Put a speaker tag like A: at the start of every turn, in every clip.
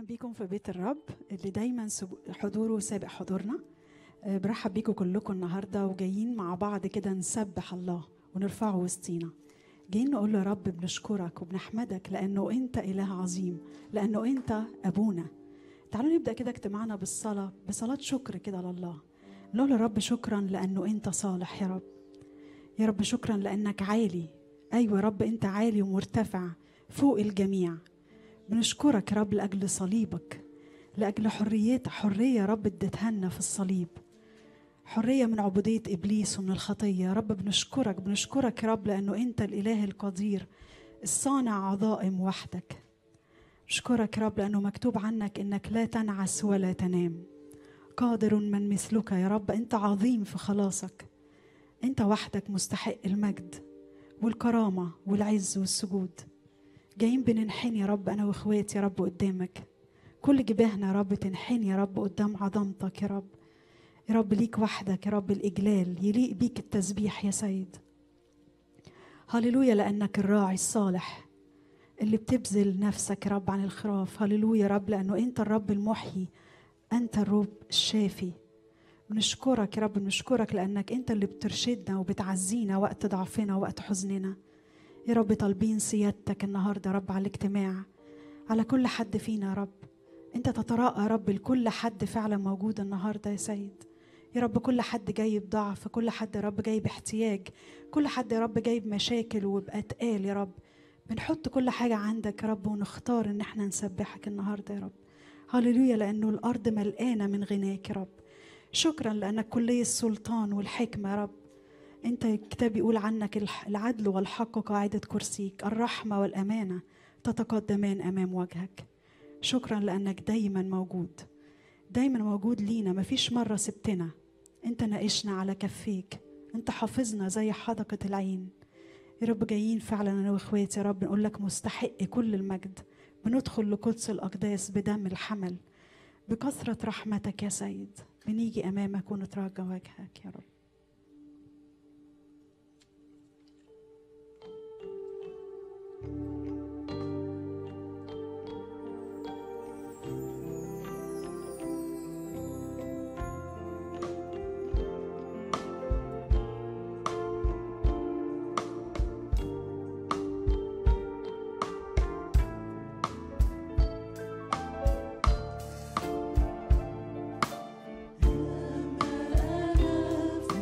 A: بيكم في بيت الرب اللي دايما سب- حضوره سابق حضورنا آه، برحب بيكم كلكم النهارده وجايين مع بعض كده نسبح الله ونرفعه وسطينا جايين نقول له يا رب بنشكرك وبنحمدك لانه انت اله عظيم لانه انت ابونا تعالوا نبدا كده اجتماعنا بالصلاه بصلاه شكر كده لله نقول يا رب شكرا لانه انت صالح يا رب يا رب شكرا لانك عالي ايوه يا رب انت عالي ومرتفع فوق الجميع بنشكرك يا رب لاجل صليبك لاجل حريتك حريه يا رب اديتها لنا في الصليب حريه من عبوديه ابليس ومن الخطيه يا رب بنشكرك بنشكرك يا رب لانه انت الاله القدير الصانع عظائم وحدك نشكرك يا رب لانه مكتوب عنك انك لا تنعس ولا تنام قادر من مثلك يا رب انت عظيم في خلاصك انت وحدك مستحق المجد والكرامه والعز والسجود جايين بننحني يا رب انا واخواتي يا رب قدامك كل جباهنا يا رب تنحني يا رب قدام عظمتك يا رب يا رب ليك وحدك يا رب الاجلال يليق بيك التسبيح يا سيد هللويا لانك الراعي الصالح اللي بتبذل نفسك يا رب عن الخراف هللويا يا رب لانه انت الرب المحيي انت الرب الشافي بنشكرك يا رب بنشكرك لانك انت اللي بترشدنا وبتعزينا وقت ضعفنا وقت حزننا يا رب طالبين سيادتك النهارده يا رب على الاجتماع على كل حد فينا يا رب انت تتراءى يا رب لكل حد فعلا موجود النهارده يا سيد يا رب كل حد جاي بضعف كل حد يا رب جاي باحتياج كل حد يا رب جاي بمشاكل وبأتقال يا رب بنحط كل حاجة عندك يا رب ونختار ان احنا نسبحك النهارده يا رب هللويا لانه الارض ملقانة من غناك يا رب شكرا لانك كلي السلطان والحكمة يا رب انت الكتاب يقول عنك الح- العدل والحق قاعدة كرسيك الرحمة والأمانة تتقدمان أمام وجهك شكرا لأنك دايما موجود دايما موجود لينا مفيش مرة سبتنا انت ناقشنا على كفيك انت حافظنا زي حدقة العين يا رب جايين فعلا انا واخواتي يا رب نقول لك مستحق كل المجد بندخل لقدس الأقداس بدم الحمل بكثرة رحمتك يا سيد بنيجي أمامك ونترجى وجهك يا رب
B: أنا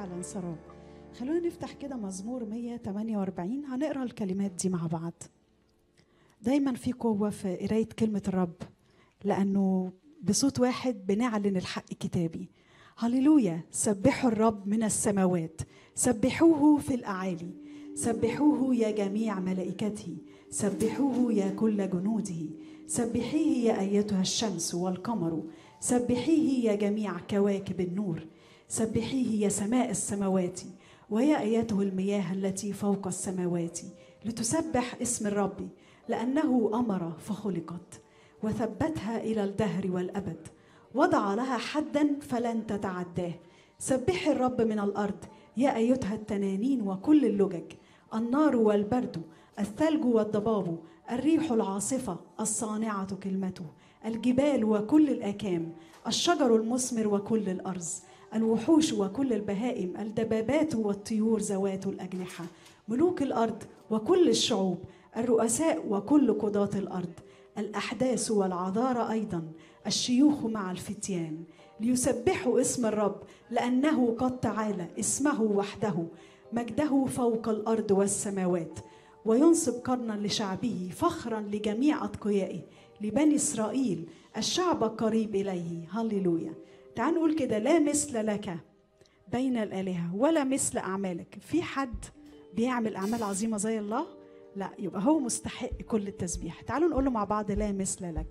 A: فعلا سراب خلونا نفتح كده مزمور 148 هنقرا الكلمات دي مع بعض دايما في قوة في قراية كلمة الرب لأنه بصوت واحد بنعلن الحق كتابي هللويا سبحوا الرب من السماوات سبحوه في الأعالي سبحوه يا جميع ملائكته سبحوه يا كل جنوده سبحيه يا أيتها الشمس والقمر سبحيه يا جميع كواكب النور سبحيه يا سماء السماوات ويا اياته المياه التي فوق السماوات لتسبح اسم الرب لانه امر فخلقت وثبتها الى الدهر والابد وضع لها حدا فلن تتعداه سبحي الرب من الارض يا ايتها التنانين وكل اللجج النار والبرد الثلج والضباب الريح العاصفه الصانعه كلمته الجبال وكل الاكام الشجر المثمر وكل الارز الوحوش وكل البهائم الدبابات والطيور ذوات الأجنحة ملوك الأرض وكل الشعوب الرؤساء وكل قضاة الأرض الأحداث والعذارى أيضا الشيوخ مع الفتيان ليسبحوا اسم الرب لأنه قد تعالى اسمه وحده مجده فوق الأرض والسماوات وينصب قرنا لشعبه فخرا لجميع أتقيائه لبني إسرائيل الشعب القريب إليه هللويا تعال نقول كده لا مثل لك بين الآلهة ولا مثل أعمالك في حد بيعمل أعمال عظيمة زي الله لا يبقى هو مستحق كل التسبيح تعالوا نقول مع بعض لا مثل لك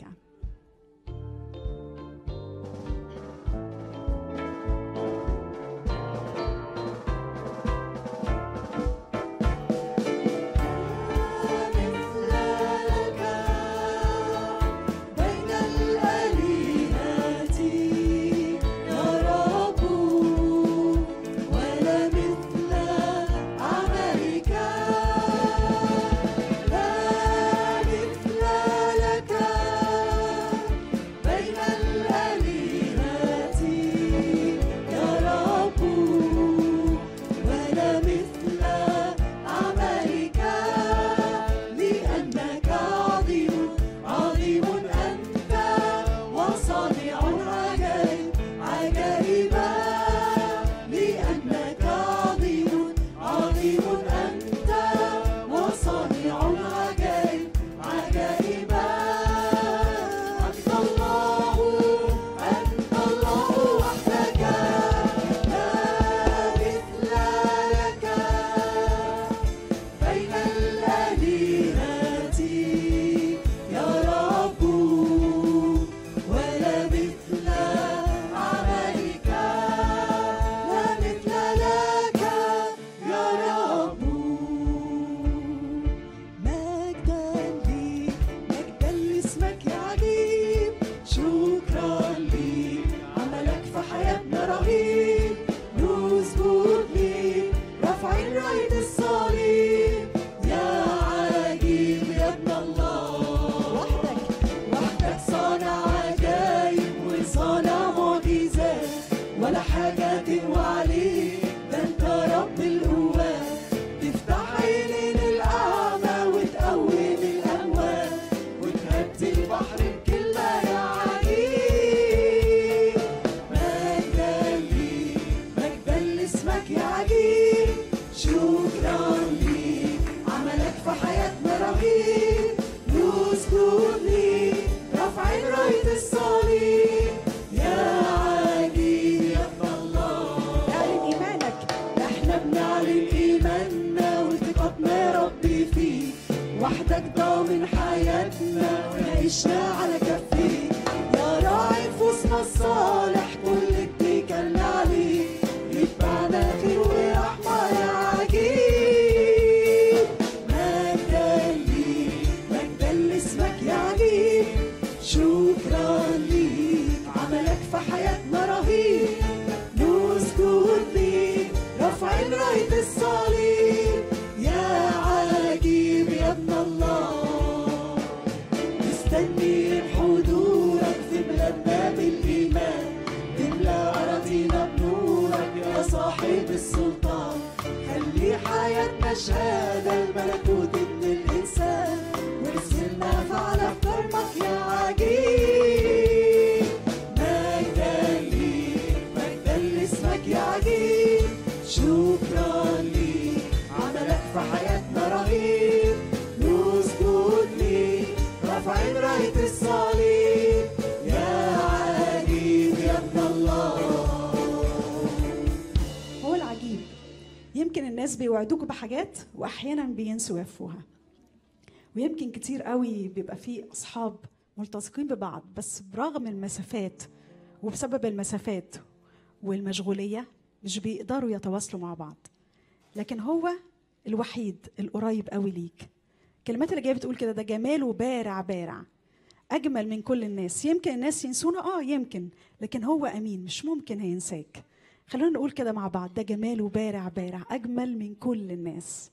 A: الناس بيوعدوك بحاجات واحيانا بينسوا يوفوها ويمكن كتير قوي بيبقى في اصحاب ملتصقين ببعض بس برغم المسافات وبسبب المسافات والمشغوليه مش بيقدروا يتواصلوا مع بعض لكن هو الوحيد القريب قوي ليك الكلمات اللي جايه بتقول كده ده جماله بارع بارع اجمل من كل الناس يمكن الناس ينسونا اه يمكن لكن هو امين مش ممكن هينساك خلونا نقول كده مع بعض ده جماله بارع بارع اجمل من كل الناس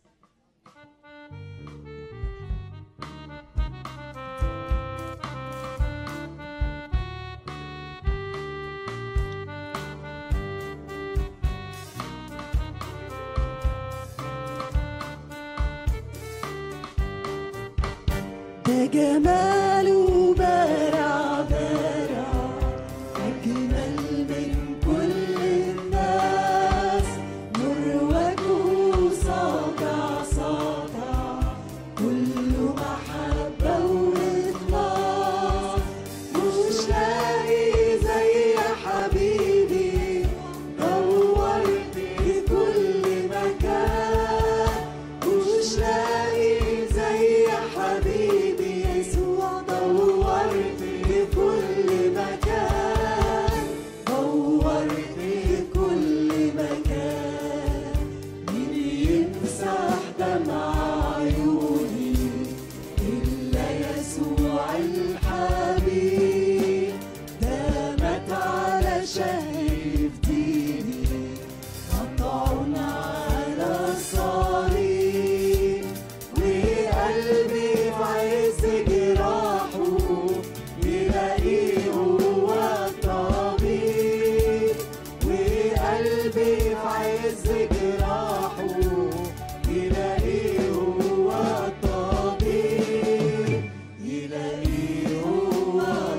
B: ده جماله بارع بارع أجمل من كل الناس نور وجهه ساطع ساطع كله محبة وإخلاص مش لاقي زي حبيبي دورت في كل مكان مش لاقي زي حبيبي يسوع دورت في كل مكان دورت في كل مكان مين يمسح دمع عيوني إلا يسوع الحبيب ده مات علشان يفديني قطعون على الصليب وقلبي في عز جراحه يلاقيه هو الطبيب وقلبي في عز جراحه يلاقيه هو الطبيب يلاقيه هو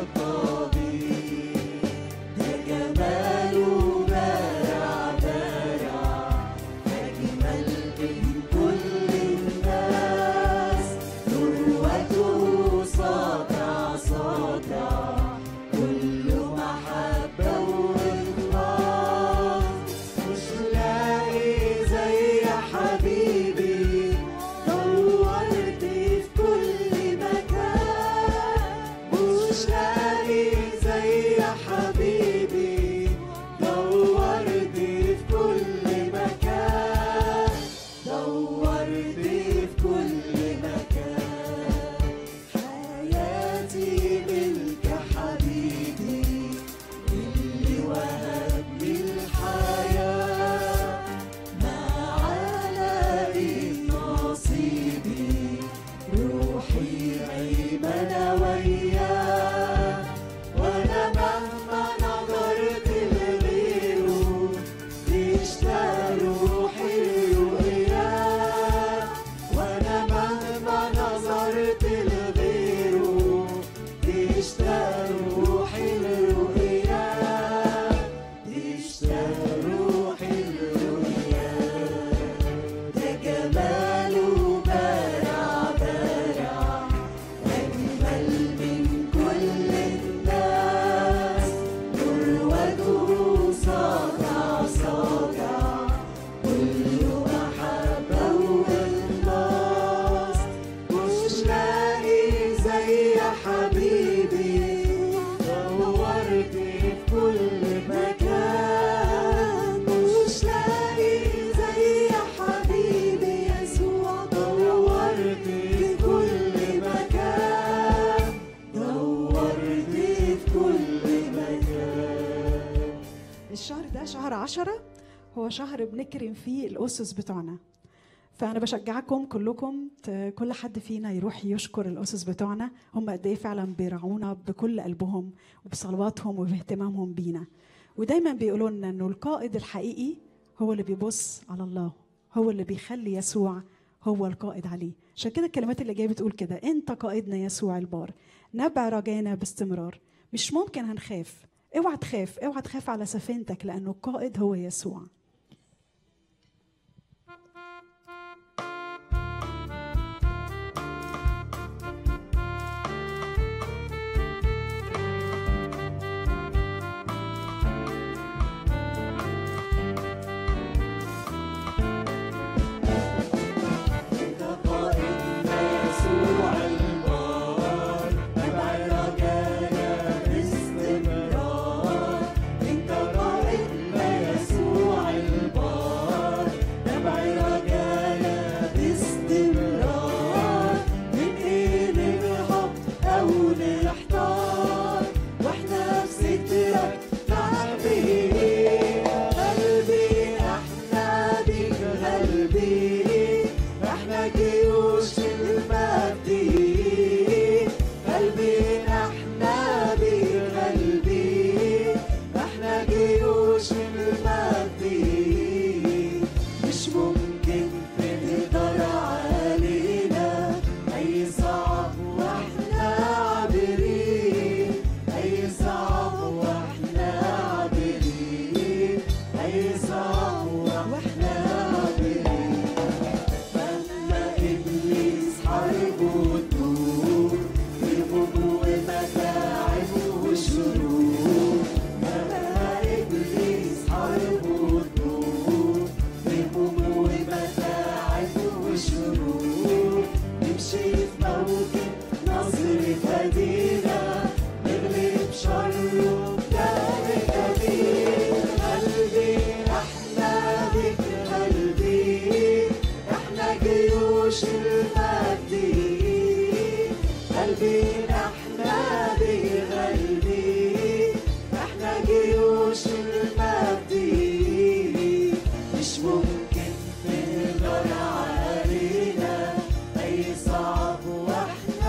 B: الطبيب ده جماله بارع بارع أجمل من كل الناس ذروته ساطع ساطع كله محبة وإخلاص مش لاقي زي حبيبي دورت في كل مكان مش لاقي زي حبيبي دورت في كل مكان دورت في كل مكان حياتي ملك حبيبي اللي وهبني الحياة ما علي نصيبي روحي أيمن وياه وأنا مهما نظرت لغيره تشتاق روحي رؤياه وأنا مهما نظرت لغيره تشتاق روحي لرؤياه تشتاق روحي لرؤياه ده جماله بارع بارع أجمل من كل الناس نور وجهه ساطع ساطع كله محبة وإخلاص مش لاقي زي حبيبي دورت في كل مكان مش لاقي زي حبيبي يسوع دورت في كل مكان دورت في كل مكان
A: الشهر ده شهر عشرة هو شهر بنكرم فيه الأسس بتوعنا فأنا بشجعكم كلكم ت- كل حد فينا يروح يشكر الأسس بتوعنا هم قد إيه فعلا بيرعونا بكل قلبهم وبصلواتهم وباهتمامهم بينا ودايما بيقولوا لنا إنه القائد الحقيقي هو اللي بيبص على الله هو اللي بيخلي يسوع هو القائد عليه عشان كده الكلمات اللي جايه بتقول كده انت قائدنا يسوع البار نبع رجانا باستمرار مش ممكن هنخاف اوعى تخاف اوعى تخاف على سفينتك لانه القائد هو يسوع
B: احنا جيوش المجديين قلبين احنا بقلبي احنا جيوش المجديين مش ممكن تقدر علينا اي صعب واحنا عابرين اي صعب واحنا عابرين اي صعب واحنا عابرين لما ابليس حاربه الدور بهموم ومتاعب وشرور لما ابليس حاربه الدور بهموم ومتاعب وشرور نمشي في موكب نصر فدينا نغلب شره بجاه كبير قلبي احنا بك قلبي احنا جيوش المجديين قلبي احنا بقلبي احنا جيوش المجديين مش ممكن تقدر علينا اي صعب واحنا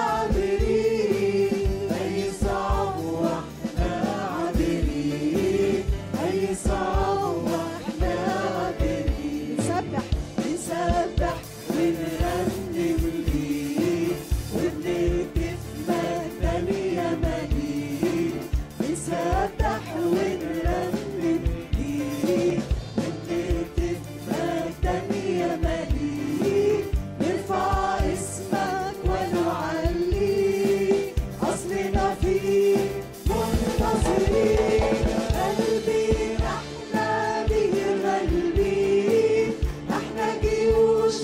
B: عابرين اي صعب واحنا عابرين اي صعب واحنا عابرين نسبح نسبح ونرنم ليك ونهتف مجدا يا مجيد نسبح ونرنم ليك ونهتف مجدا يا مجيد نرفع اسمك ونعليك اصلنا فيك منتصرين قلبي احنا به قلبي احنا جيوش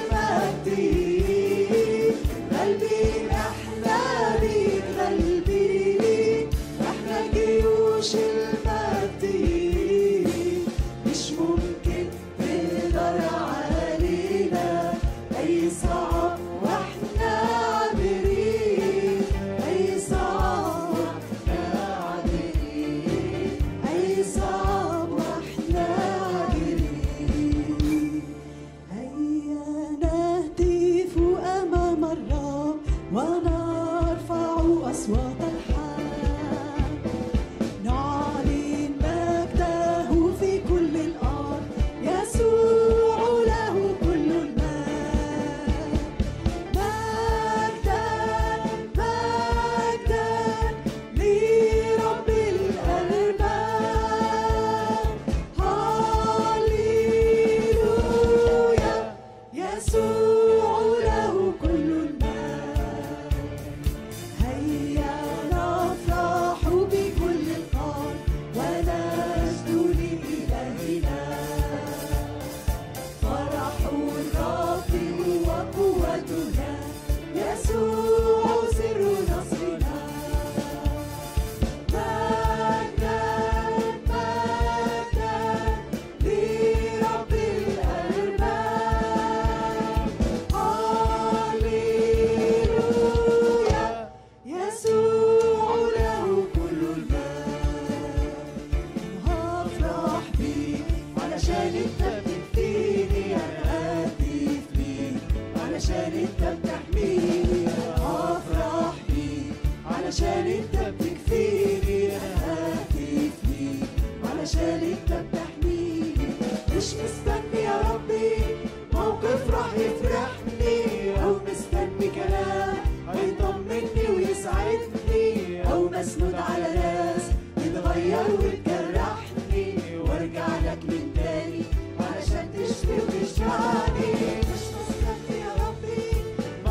B: المجديين قلبي احنا به قلبي احنا جيوش المجديين مش ممكن تقدر علينا اي صعب واحنا عابرين اي صعب واحنا عابرين اي صعب واحنا عابرين هيا نهتف امام الرب ونرفع اصوات الحمد نعلن مجده في كل الأرض يسوع له كل المجد مجدا مجدا لرب الأرباب هاليلويا يسوع له كل المجد هيا نفرح بكل القلب ونسجد لإلهنا فرح الرب وقوتنا يسوع سر نصرنا مجدا مجدا لرب الأرباب هاليلويا يسوع له كل المجد هفرح بيك علشان انت بتديني انا ههتف ليك علشان انت بتحميني هفرح بيك علشان انت بتكفيني انا ههتف ليك علشان انت بتحميني مش مستني يا ربي موقف راح يفرحني او مستني كلام هيطمني ويسعدني او مسنود على ناس تتغير وتجرحني وارجع لك من تاني علشان تشفي وتشفعني مش مستني يا ربي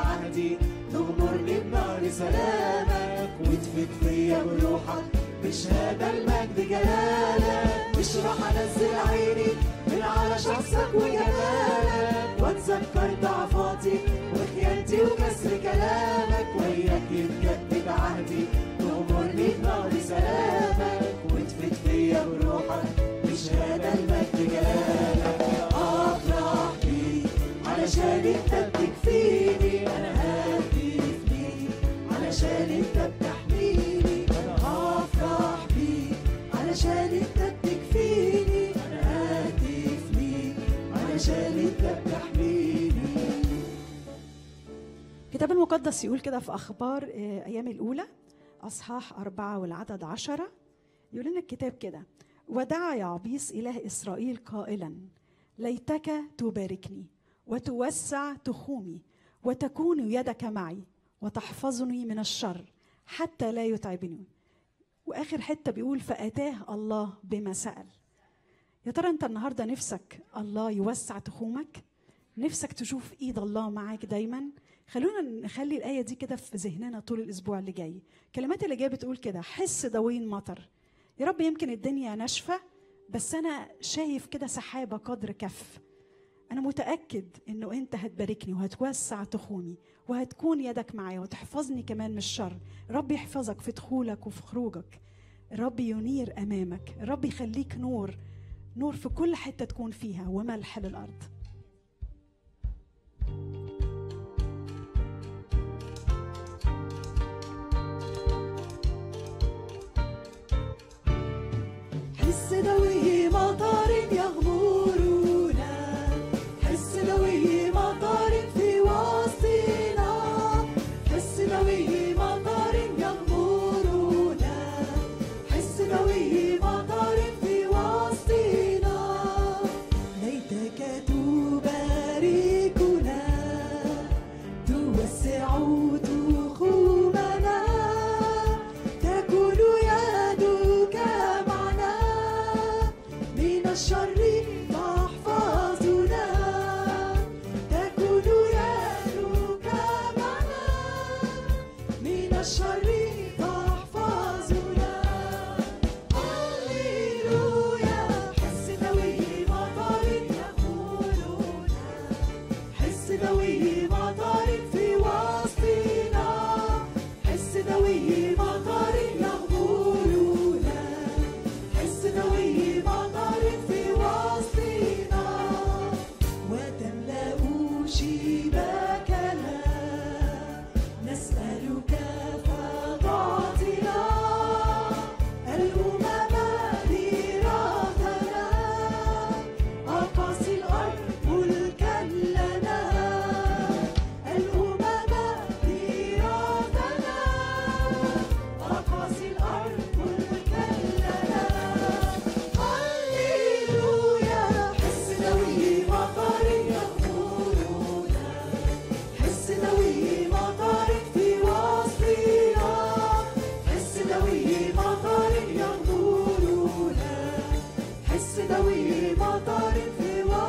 B: عهدي تغمرني بنار سلامك وتفيد فيا بروحك بشهادة المجد جلالك مش راح انزل عيني من على شخصك وجمالك واتذكر ضعفاتي وخيانتي وكسر كلامك وياك يتجدد عهدي تغمرني بنار سلامك وتفيد فيا بروحك بشهادة المجد جلالك افرح بيك علشان انت بتكفيني انا هاتف ليك علشان انت بتحميني انا هفرح بيك علشان انت بتكفيني انا هاتف ليك علشان انت بتحميني
A: الكتاب المقدس يقول كده في أخبار آه، أيام الأولى أصحاح أربعة والعدد عشرة يقول لنا الكتاب كده ودعا يعبيس إله إسرائيل قائلا ليتك تباركني وتوسع تخومي وتكون يدك معي وتحفظني من الشر حتى لا يتعبني وآخر حتة بيقول فأتاه الله بما سأل يا ترى أنت النهاردة نفسك الله يوسع تخومك نفسك تشوف ايد الله معاك دايما خلونا نخلي الايه دي كده في ذهننا طول الاسبوع اللي جاي الكلمات اللي جايه بتقول كده حس دوين مطر يا رب يمكن الدنيا ناشفه بس انا شايف كده سحابه قدر كف انا متاكد انه انت هتباركني وهتوسع تخومي وهتكون يدك معايا وتحفظني كمان من الشر رب يحفظك في دخولك وفي خروجك الرب ينير امامك الرب يخليك نور نور في كل حته تكون فيها وملح للارض
B: حس دوي مطر يغمرنا حس دوي مطر في وسطنا حس دوي مطر يغمرنا حس دوي مطر في وسطنا ليتك تباركنا توسع تخومنا تكون يدك معنا من الشر تحفظنا تكون يدك معنا من الشر تحفظنا هللويا حس دوي مطر يقولنا حس دوي مطر في وسطنا حس دوي مطر يغمرنا حس دوي مطر في وسطنا وتملأ شباكنا نسألك فتعطينا الأمم ميراثنا أقاصي الأرض ملكا لنا الأمم ميراثنا أقاصي الأرض ملكا لنا هللويا حس دوي مطر يغمرنا حس دوي مطر في وسطنا حس دوي مطر يغمرنا حس دوي مطر في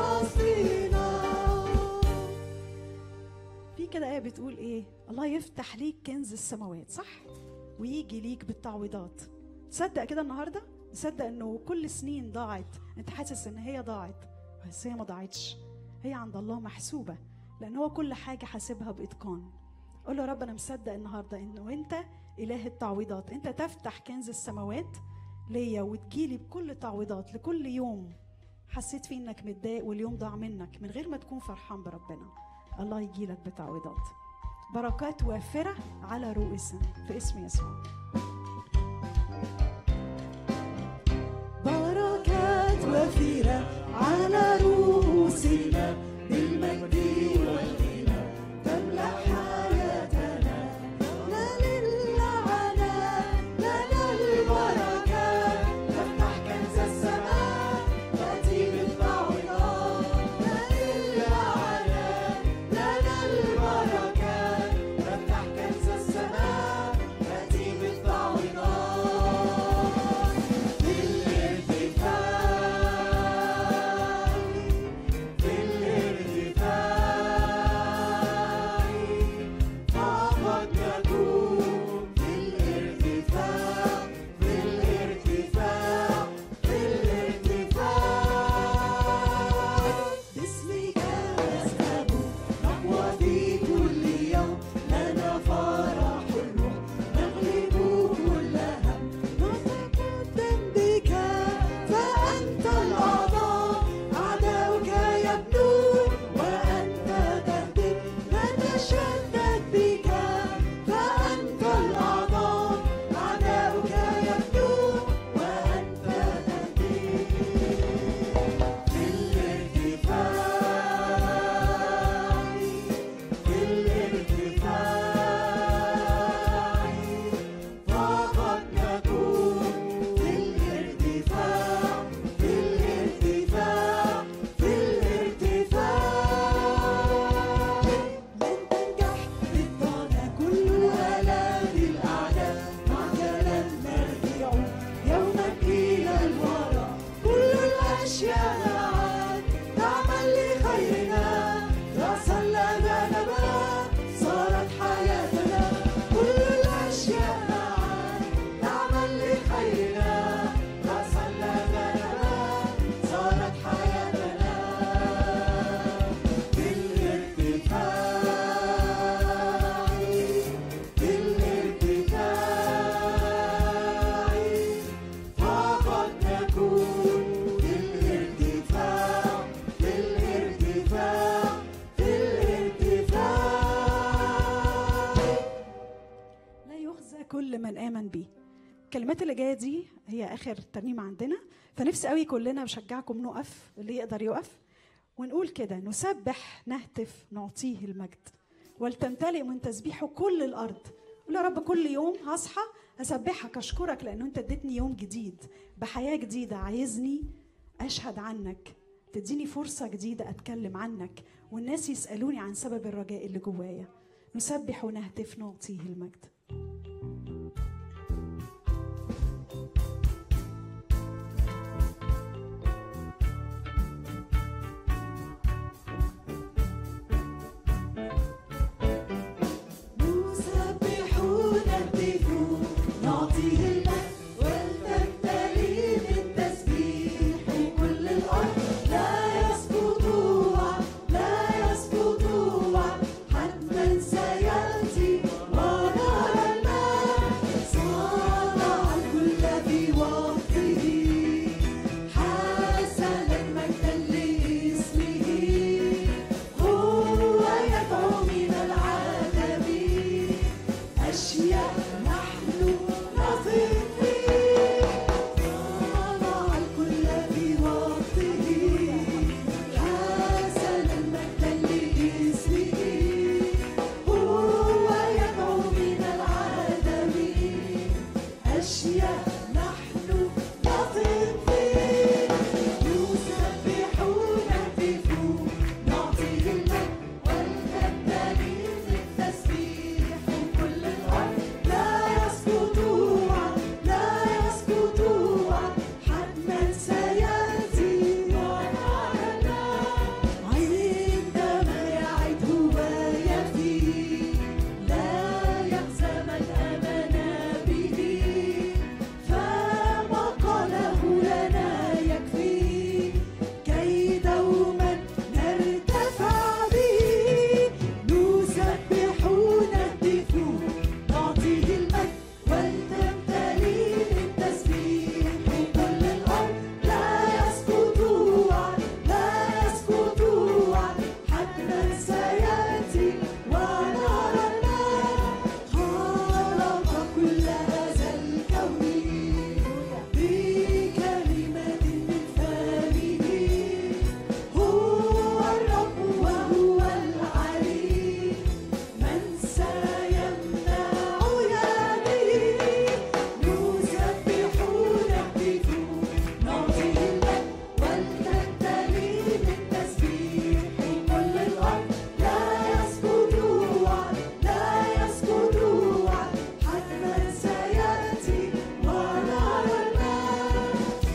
B: وسطنا
A: في كده آية بتقول إيه؟ الله يفتح ليك كنز السماوات صح؟ ويجي ليك بالتعويضات. تصدق كده النهارده؟ تصدق إنه كل سنين ضاعت، أنت حاسس إن هي ضاعت، بس هي ما ضاعتش. هي عند الله محسوبة، لأن هو كل حاجة حاسبها بإتقان. قول له يا رب أنا مصدق النهارده إنه أنت إله التعويضات، أنت تفتح كنز السماوات ليا وتجيلي بكل تعويضات لكل يوم حسيت فيه إنك متضايق واليوم ضاع منك من غير ما تكون فرحان بربنا. الله يجيلك بتعويضات بركات وافرة على رؤوسنا في اسم يسوع
B: بركات وفيرة على رؤوسنا بالمجد والغنى تملأ حياتنا لا للعناء لنا البركات تفتح كنز السماء تأتي بالتعويضات لا للعناء لنا البركات تفتح كنز السماء تأتي بالتعويضات بالارتفاع
A: كل من آمن بيه الكلمات اللي جاية دي هي آخر ترنيمة عندنا فنفسي قوي كلنا بشجعكم نقف اللي يقدر يقف ونقول كده نسبح نهتف نعطيه المجد ولتمتلئ من تسبيحه كل الأرض قول يا رب كل يوم هصحى أسبحك أشكرك لأنه أنت اديتني يوم جديد بحياة جديدة عايزني أشهد عنك تديني فرصة جديدة أتكلم عنك والناس يسألوني عن سبب الرجاء اللي جوايا نسبح ونهتف نعطيه المجد
B: نسبحون نهتف نعطيه المجد ولتمتلئ من تسبيح كل الأرض لا يسقط وعد لا يسقط وعد حتما سيأتي ونرى المجد صنع الكل في وقته حسنا مجدا لاسمه هو يدعو من العالم أشياء نحن نثق فيه صنع الكل في وقته حسنا مجدا لاسمه هو يدعو من العالم أشياء نحن نثق فيه يسبحون نهتفون نعطيه المجد ولتمتلئ من تسبيح كل الأرض لا يسقط وعد لا يسقط وعد حتما سيأتي ونرانا عندما يعد هو يفي لا يخزى من آمن به فما قاله لنا يكفي كي دوما نرتفع به نسبح نهتف نعطيه المجد ولتمتلئ من تسبيح كل الأرض لا يسقط وعد لا يسقط وعد حتما سيأتي ونرى المجد خلق كل هذا الكون بكلمة من فمه هو الرب وهو العلي من سيمنع يديه نسبح نهتف نعطيه المجد ولتمتلئ من تسبيح كل الأرض لا يسقط وعد لا يسقط وعد حتما سيأتي ونرى المجد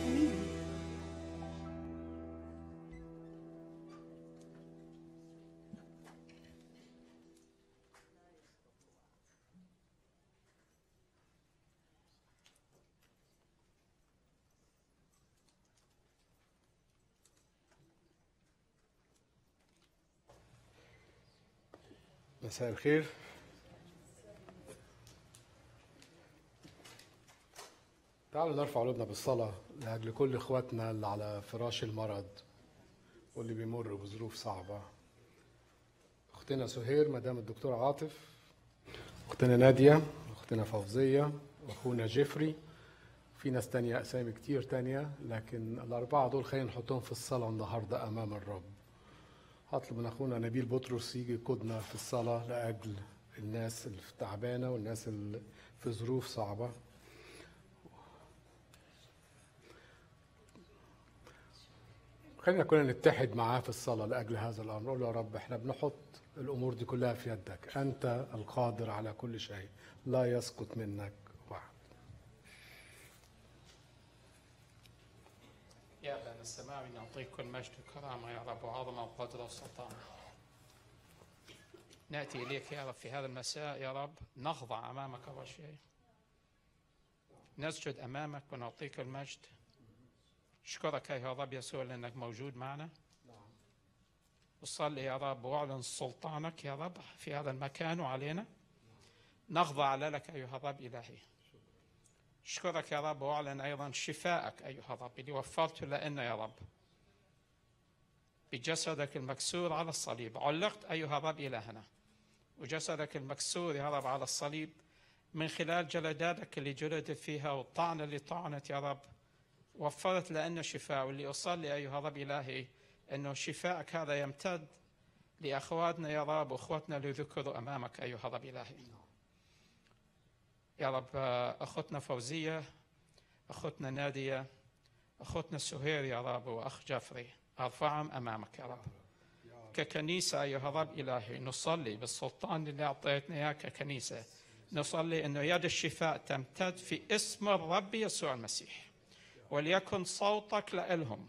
C: مساء الخير تعالوا نرفع قلوبنا بالصلاة لأجل كل إخواتنا اللي على فراش المرض واللي بيمروا بظروف صعبة أختنا سهير مدام الدكتور عاطف أختنا نادية أختنا فوزية وأخونا جيفري في ناس تانية أسامي كتير تانية لكن الأربعة دول خلينا نحطهم في الصلاة النهاردة أمام الرب هطلب من اخونا نبيل بطرس يجي يقودنا في الصلاه لاجل الناس اللي تعبانه والناس اللي في ظروف صعبه خلينا كلنا نتحد معاه في الصلاه لاجل هذا الامر نقول له يا رب احنا بنحط الامور دي كلها في يدك انت القادر على كل شيء لا يسقط منك واحد
D: يا أبانا السماوي نعطيك كل مجد وكرامة يا رب وعظمة وقدرة وسلطان نأتي إليك يا رب في هذا المساء يا رب نخضع أمامك أول شيء نسجد أمامك ونعطيك المجد أشكرك يا رب يسوع لأنك موجود معنا وصلي يا رب واعلن سلطانك يا رب في هذا المكان وعلينا نخضع لك أيها الرب إلهي أشكرك يا رب وأعلن أيضا شفائك أيها الرب اللي وفرته لنا يا رب بجسدك المكسور على الصليب علقت أيها الرب إلهنا وجسدك المكسور يا رب على الصليب من خلال جلداتك اللي جلدت فيها والطعنة اللي طعنت يا رب وفرت لنا شفاء واللي أصلي أيها الرب إلهي أنه شفاءك هذا يمتد لأخواتنا يا رب وأخوتنا اللي ذكروا أمامك أيها الرب إلهي يا رب آه، أخوتنا فوزية أخوتنا نادية أخوتنا سهير يا رب وأخ جفري أرفعهم أمامك يا رب ككنيسة أيها الرب إلهي نصلي بالسلطان اللي أعطيتنا إياه ككنيسة نصلي أنه يد الشفاء تمتد في اسم الرب يسوع المسيح وليكن صوتك لإلهم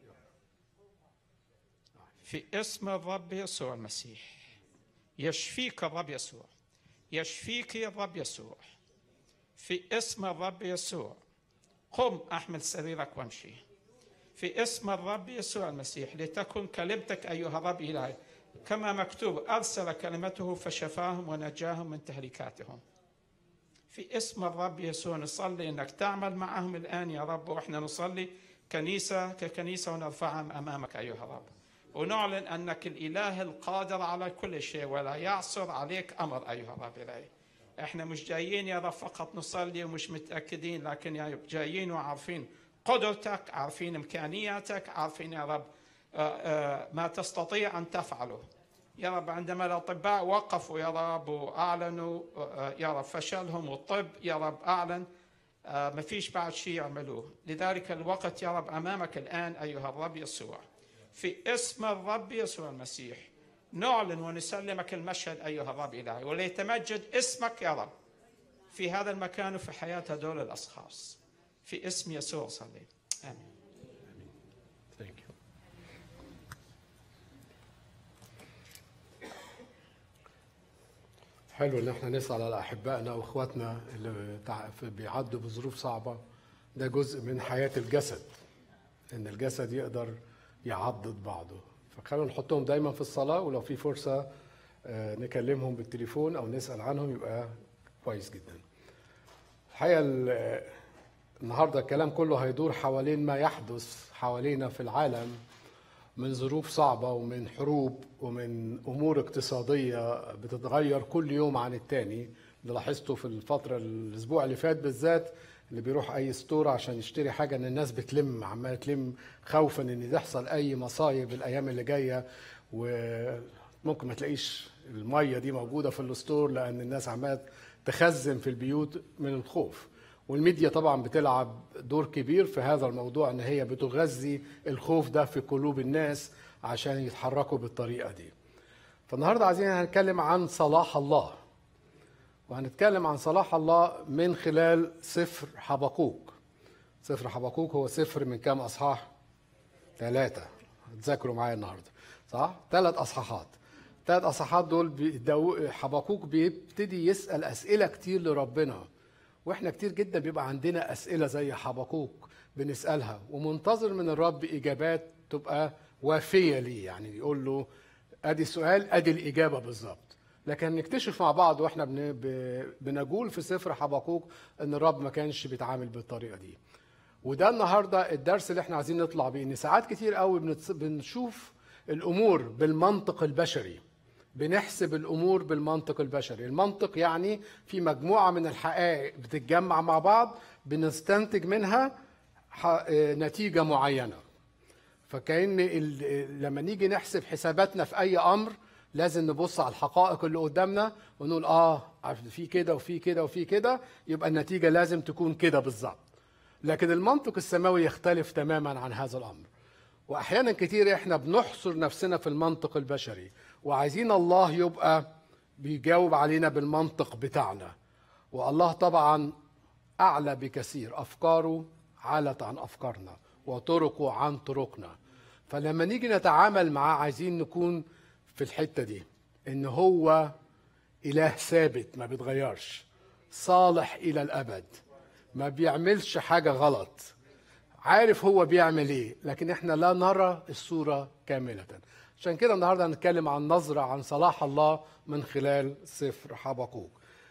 D: في اسم الرب يسوع المسيح يشفيك الرب يسوع يشفيك الرب يسوع في اسم الرب يسوع قم احمل سريرك وامشي في اسم الرب يسوع المسيح لتكن كلمتك ايها الرب الهي كما مكتوب ارسل كلمته فشفاهم ونجاهم من تهلكاتهم في اسم الرب يسوع نصلي انك تعمل معهم الان يا رب واحنا نصلي كنيسه ككنيسه ونرفعهم امامك ايها الرب ونعلن انك الاله القادر على كل شيء ولا يعصر عليك امر ايها الرب الهي احنا مش جايين يا رب فقط نصلي ومش متاكدين لكن يا رب جايين وعارفين قدرتك عارفين امكانياتك عارفين يا رب آه، آه، ما تستطيع ان تفعله يا رب عندما الاطباء وقفوا يا رب واعلنوا آه، يا رب فشلهم والطب يا رب اعلن آه، ما فيش بعد شيء يعملوه لذلك الوقت يا رب امامك الان ايها الرب يسوع في اسم الرب يسوع المسيح نعلن ونسلمك المشهد ايها الرب الهي وليتمجد اسمك يا رب في هذا المكان وفي حياه هذول الاشخاص في اسم يسوع صلي امين
C: Thank you. حلو ان احنا نسال على احبائنا واخواتنا اللي تع- في- بيعدوا بظروف صعبه ده جزء من حياه الجسد ان الجسد يقدر يعضد بعضه فخلونا نحطهم دايما في الصلاه ولو في فرصه آه، نكلمهم بالتليفون او نسال عنهم يبقى كويس جدا الحقيقه ال- النهارده الكلام كله هيدور حوالين ما يحدث حوالينا في العالم من ظروف صعبة ومن حروب ومن أمور اقتصادية بتتغير كل يوم عن التاني اللي لاحظته في الفترة الأسبوع اللي فات بالذات اللي بيروح أي ستور عشان يشتري حاجة إن الناس بتلم عمالة تلم خوفا إن تحصل أي مصايب الأيام اللي جاية وممكن ما تلاقيش المية دي موجودة في الستور لأن الناس عمالة تخزن في البيوت من الخوف والميديا طبعا بتلعب دور كبير في هذا الموضوع ان هي بتغذي الخوف ده في قلوب الناس عشان يتحركوا بالطريقه دي. فالنهارده عايزين هنتكلم عن صلاح الله. وهنتكلم عن صلاح الله من خلال سفر حبقوق. سفر حبقوق هو سفر من كام اصحاح؟ ثلاثة. تذاكروا معايا النهارده. صح؟ ثلاث اصحاحات. ثلاث اصحاحات دول بيدو- حبقوق بيبتدي يسال اسئله كتير لربنا. واحنا كتير جدا بيبقى عندنا اسئله زي حبقوق بنسالها ومنتظر من الرب اجابات تبقى وافيه ليه يعني يقول له ادي السؤال ادي الاجابه بالظبط لكن نكتشف مع بعض واحنا بن- ب- بنجول في سفر حبقوق ان الرب ما كانش بيتعامل بالطريقه دي وده النهارده الدرس اللي احنا عايزين نطلع بيه ان ساعات كتير قوي بنتص- بنشوف الامور بالمنطق البشري بنحسب الامور بالمنطق البشري المنطق يعني في مجموعه من الحقائق بتتجمع مع بعض بنستنتج منها ح- آه، نتيجه معينه فكأن ال- لما نيجي نحسب حساباتنا في اي امر لازم نبص على الحقائق اللي قدامنا ونقول اه عارف في كده وفي كده وفي كده يبقى النتيجه لازم تكون كده بالظبط لكن المنطق السماوي يختلف تماما عن هذا الامر واحيانا كتير احنا بنحصر نفسنا في المنطق البشري وعايزين الله يبقى بيجاوب علينا بالمنطق بتاعنا والله طبعا اعلى بكثير افكاره علت عن افكارنا وطرقه عن طرقنا فلما نيجي نتعامل معاه عايزين نكون في الحته دي ان هو اله ثابت ما بيتغيرش صالح الى الابد ما بيعملش حاجه غلط عارف هو بيعمل ايه لكن احنا لا نرى الصوره كامله عشان كده النهارده هنتكلم عن نظره عن صلاح الله من خلال سفر حبقوق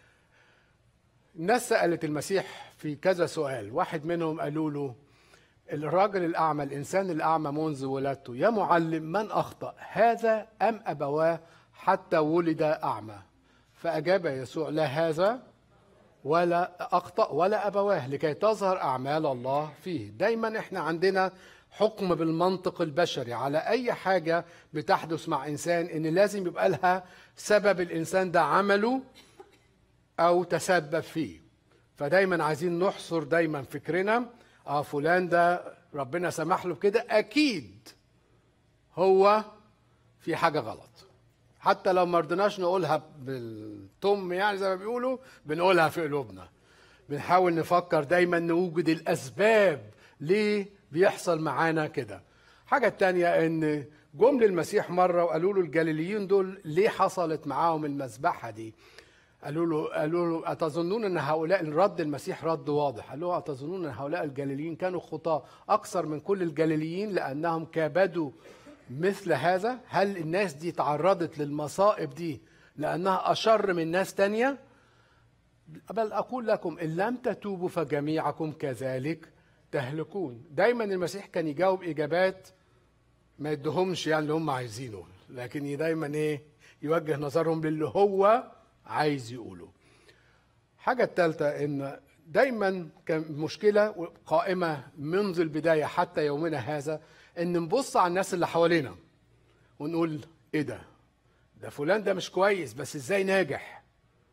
C: الناس سالت المسيح في كذا سؤال واحد منهم قالوا له الراجل الاعمى الانسان الاعمى منذ ولادته يا معلم من اخطا هذا ام ابواه حتى ولد اعمى فاجاب يسوع لا هذا ولا أخطأ ولا أبواه لكي تظهر أعمال الله فيه دايما إحنا عندنا حكم بالمنطق البشري على أي حاجة بتحدث مع إنسان إن لازم يبقى لها سبب الإنسان ده عمله أو تسبب فيه فدايما عايزين نحصر دايما فكرنا اه فلان ده ربنا سمح له بكده اكيد هو في حاجه غلط حتى لو ما رضيناش نقولها بالتم يعني زي ما بيقولوا بنقولها في قلوبنا بنحاول نفكر دايما نوجد الاسباب ليه بيحصل معانا كده حاجه تانية ان جم للمسيح مره وقالوا له الجليليين دول ليه حصلت معاهم المذبحه دي قالوا له قالوا له أتظنون أن هؤلاء رد المسيح رد واضح قال له أتظنون أن هؤلاء الجليليين كانوا خطاة أكثر من كل الجليليين لأنهم كابدوا مثل هذا هل الناس دي تعرضت للمصائب دي لأنها أشر من ناس تانية بل أقول لكم إن لم تتوبوا فجميعكم كذلك تهلكون دايما المسيح كان يجاوب إجابات ما يدهمش يعني اللي هم عايزينه لكن دايما إيه يوجه نظرهم للي هو عايز يقوله حاجة الثالثة إن دايما كان مشكلة قائمة منذ البداية حتى يومنا هذا إن نبص على الناس اللي حوالينا ونقول إيه ده؟ ده فلان ده مش كويس بس إزاي ناجح؟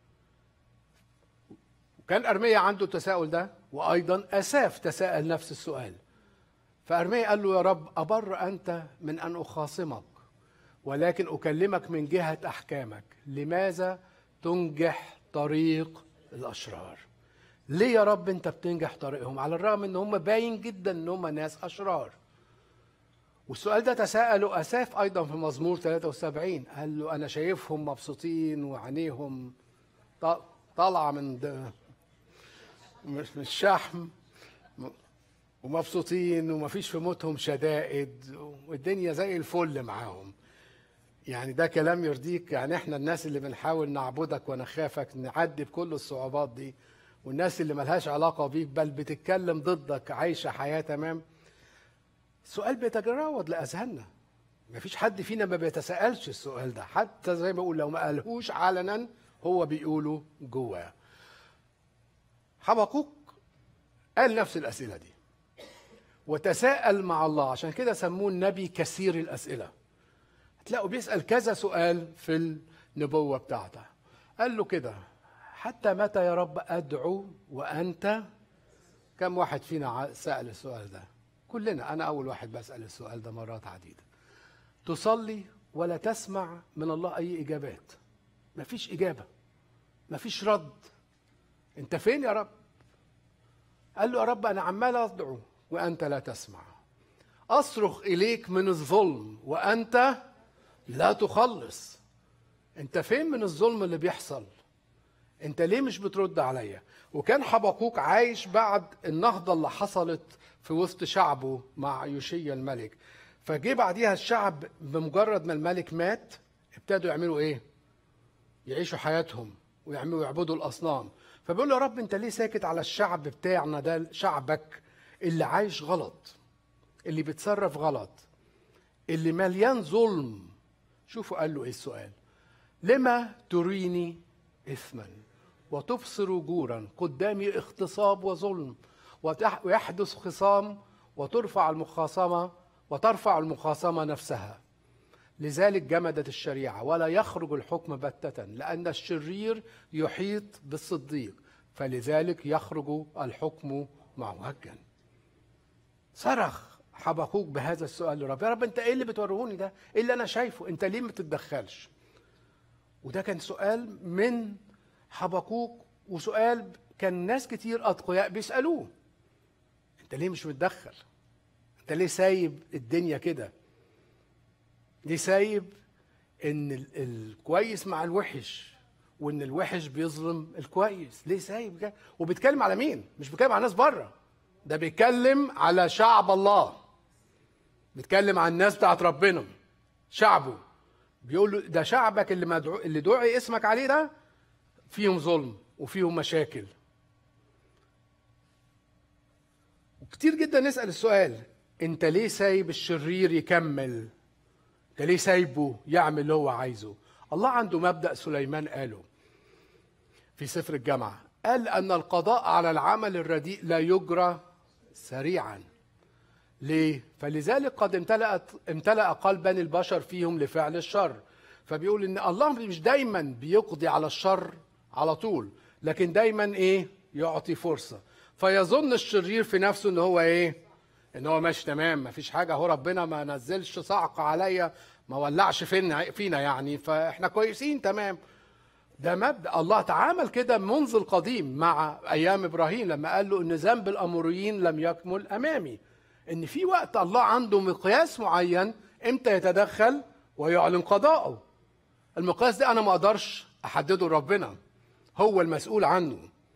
C: وكان أرميا عنده التساؤل ده وأيضا أساف تساءل نفس السؤال فأرميا قال له يا رب أبر أنت من أن أخاصمك ولكن أكلمك من جهة أحكامك لماذا تنجح طريق الاشرار ليه يا رب انت بتنجح طريقهم على الرغم ان هم باين جدا ان هم ناس اشرار والسؤال ده تساءله اساف ايضا في مزمور 73 قال له انا شايفهم مبسوطين وعينيهم طالعه من ده مش من الشحم ومبسوطين ومفيش في موتهم شدائد والدنيا زي الفل معاهم يعني ده كلام يرضيك يعني احنا الناس اللي بنحاول نعبدك ونخافك نعدي بكل الصعوبات دي والناس اللي ملهاش علاقة بيك بل بتتكلم ضدك عايشة حياة تمام السؤال بيتجرود لأذهاننا مفيش حد فينا ما بيتساءلش السؤال ده حتى زي ما بقول لو ما قالهوش علنا هو بيقوله جواه حبقوك قال نفس الأسئلة دي وتساءل مع الله عشان كده سموه النبي كثير الأسئلة هتلاقوا بيسأل كذا سؤال في النبوة بتاعته قال له كده حتى متى يا رب أدعو وأنت كم واحد فينا سأل السؤال ده كلنا أنا أول واحد بسأل السؤال ده مرات عديدة تصلي ولا تسمع من الله أي إجابات مفيش إجابة مفيش رد أنت فين يا رب قال له يا رب أنا عمال أدعو وأنت لا تسمع أصرخ إليك من الظلم وأنت لا تخلص انت فين من الظلم اللي بيحصل انت ليه مش بترد عليا وكان حبقوك عايش بعد النهضة اللي حصلت في وسط شعبه مع يوشيا الملك فجه بعديها الشعب بمجرد ما الملك مات ابتدوا يعملوا ايه يعيشوا حياتهم ويعملوا يعبدوا الاصنام فبيقول له يا رب انت ليه ساكت على الشعب بتاعنا ده شعبك اللي عايش غلط اللي بيتصرف غلط اللي مليان ظلم شوفوا قال له ايه السؤال لما تريني اثما وتبصر جورا قدامي اغتصاب وظلم ويحدث خصام وترفع المخاصمه وترفع المخاصمه نفسها لذلك جمدت الشريعه ولا يخرج الحكم بتة لان الشرير يحيط بالصديق فلذلك يخرج الحكم معوجا صرخ حبقوك بهذا السؤال لرب يا رب انت ايه اللي بتوريهوني ده ايه اللي انا شايفه انت ليه ما تتدخلش وده كان سؤال من حبقوك وسؤال كان ناس كتير اتقياء بيسالوه انت ليه مش متدخل انت ليه سايب الدنيا كده ليه سايب ان ال- الكويس مع الوحش وان الوحش بيظلم الكويس ليه سايب كده وبيتكلم على مين مش بيتكلم على ناس بره ده بيتكلم على شعب الله بيتكلم عن الناس بتاعت ربنا شعبه بيقول له ده شعبك اللي مدعو اللي دعي اسمك عليه ده فيهم ظلم وفيهم مشاكل وكتير جدا نسأل السؤال انت ليه سايب الشرير يكمل انت ليه سايبه يعمل اللي هو عايزه الله عنده مبدأ سليمان قاله في سفر الجامعة قال ان القضاء على العمل الرديء لا يجرى سريعا ليه فلذلك قد امتلأت امتلأ قلب بني البشر فيهم لفعل الشر فبيقول ان الله مش دايما بيقضي على الشر على طول لكن دايما ايه يعطي فرصه فيظن الشرير في نفسه ان هو ايه ان هو ماشي تمام ما فيش حاجه هو ربنا ما نزلش صعقه عليا ما ولعش فينا فينا يعني فاحنا كويسين تمام ده مبدا الله تعامل كده منذ القديم مع ايام ابراهيم لما قال له ان ذنب الاموريين لم يكمل امامي ان في وقت الله عنده مقياس معين امتى يتدخل ويعلن قضاءه المقياس ده انا ما اقدرش احدده ربنا هو المسؤول عنه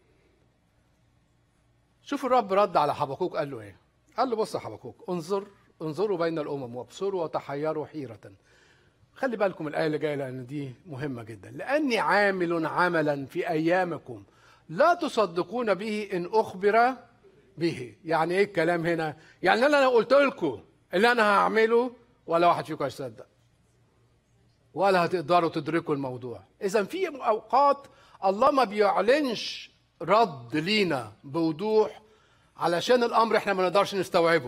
C: شوف الرب رد على حبقوك قال له ايه قال له بص يا حبقوك انظر انظروا بين الامم وابصروا وتحيروا حيره خلي بالكم الايه اللي جايه لان دي مهمه جدا لاني عامل عملا في ايامكم لا تصدقون به ان اخبر به يعني ايه الكلام هنا يعني انا لو قلت لكم اللي انا هعمله ولا واحد فيكم هيصدق ولا هتقدروا تدركوا الموضوع اذا في اوقات الله ما بيعلنش رد لينا بوضوح علشان الامر احنا ما نقدرش نستوعبه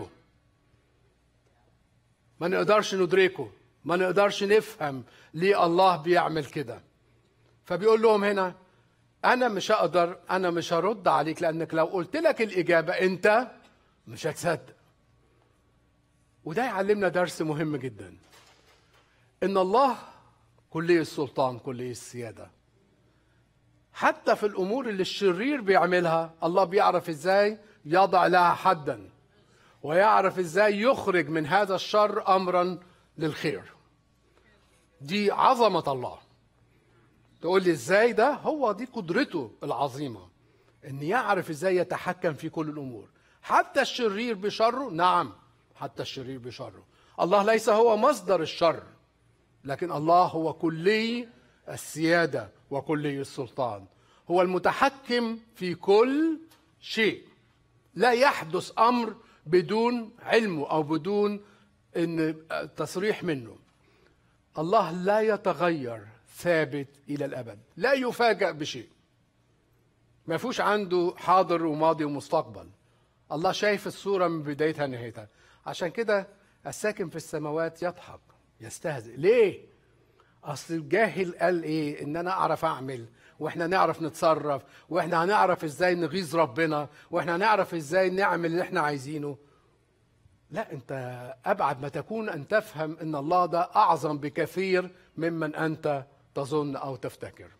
C: ما نقدرش ندركه ما نقدرش نفهم ليه الله بيعمل كده فبيقول لهم هنا انا مش هقدر انا مش هرد عليك لانك لو قلت لك الاجابه انت مش هتصدق وده يعلمنا درس مهم جدا ان الله كلي السلطان كلي السياده حتى في الامور اللي الشرير بيعملها الله بيعرف ازاي يضع لها حدا ويعرف ازاي يخرج من هذا الشر امرا للخير دي عظمه الله تقول لي ازاي ده هو دي قدرته العظيمه ان يعرف ازاي يتحكم في كل الامور حتى الشرير بشره نعم حتى الشرير بشره الله ليس هو مصدر الشر لكن الله هو كلي السياده وكلي السلطان هو المتحكم في كل شيء لا يحدث امر بدون علمه او بدون ان تصريح منه الله لا يتغير ثابت الى الابد لا يفاجأ بشيء ما فيهوش عنده حاضر وماضي ومستقبل الله شايف الصورة من بدايتها لنهايتها عشان كده الساكن في السماوات يضحك يستهزئ ليه اصل الجاهل قال ايه ان انا اعرف اعمل واحنا نعرف نتصرف واحنا هنعرف ازاي نغيظ ربنا واحنا هنعرف ازاي نعمل اللي احنا عايزينه لا انت ابعد ما تكون ان تفهم ان الله ده اعظم بكثير ممن انت تظن او تفتكر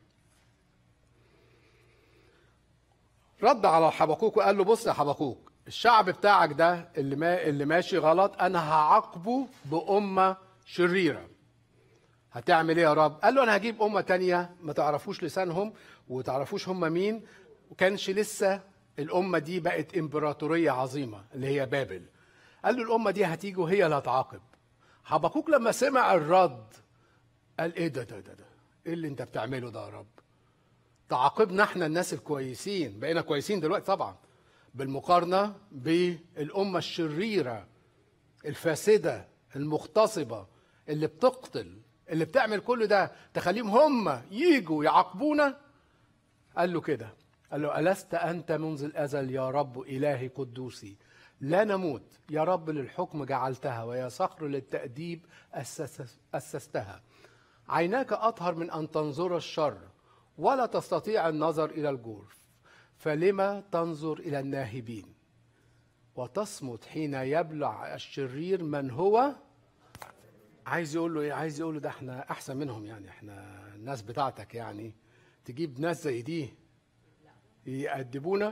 C: رد على حبقوك وقال له بص يا حبقوك الشعب بتاعك ده اللي ما اللي ماشي غلط انا هعاقبه بامه شريره هتعمل ايه يا رب قال له انا هجيب امه تانية ما تعرفوش لسانهم وتعرفوش هم مين وكانش لسه الامه دي بقت امبراطوريه عظيمه اللي هي بابل قال له الامه دي هتيجي وهي اللي هتعاقب حبقوك لما سمع الرد قال ايه ده ده ده ده ايه اللي انت بتعمله ده يا رب تعاقبنا احنا الناس الكويسين بقينا كويسين دلوقتي طبعا بالمقارنه بالامه الشريره الفاسده المغتصبه اللي بتقتل اللي بتعمل كل ده تخليهم هم يجوا يعاقبونا قال له كده قال له ألست أنت منذ الأزل يا رب إلهي قدوسي لا نموت يا رب للحكم جعلتها ويا صخر للتأديب أسس أسستها عيناك أطهر من أن تنظر الشر ولا تستطيع النظر إلى الجور فلما تنظر إلى الناهبين وتصمت حين يبلع الشرير من هو عايز يقول له ايه عايز يقول له ده احنا احسن منهم يعني احنا الناس بتاعتك يعني تجيب ناس زي دي يأدبونا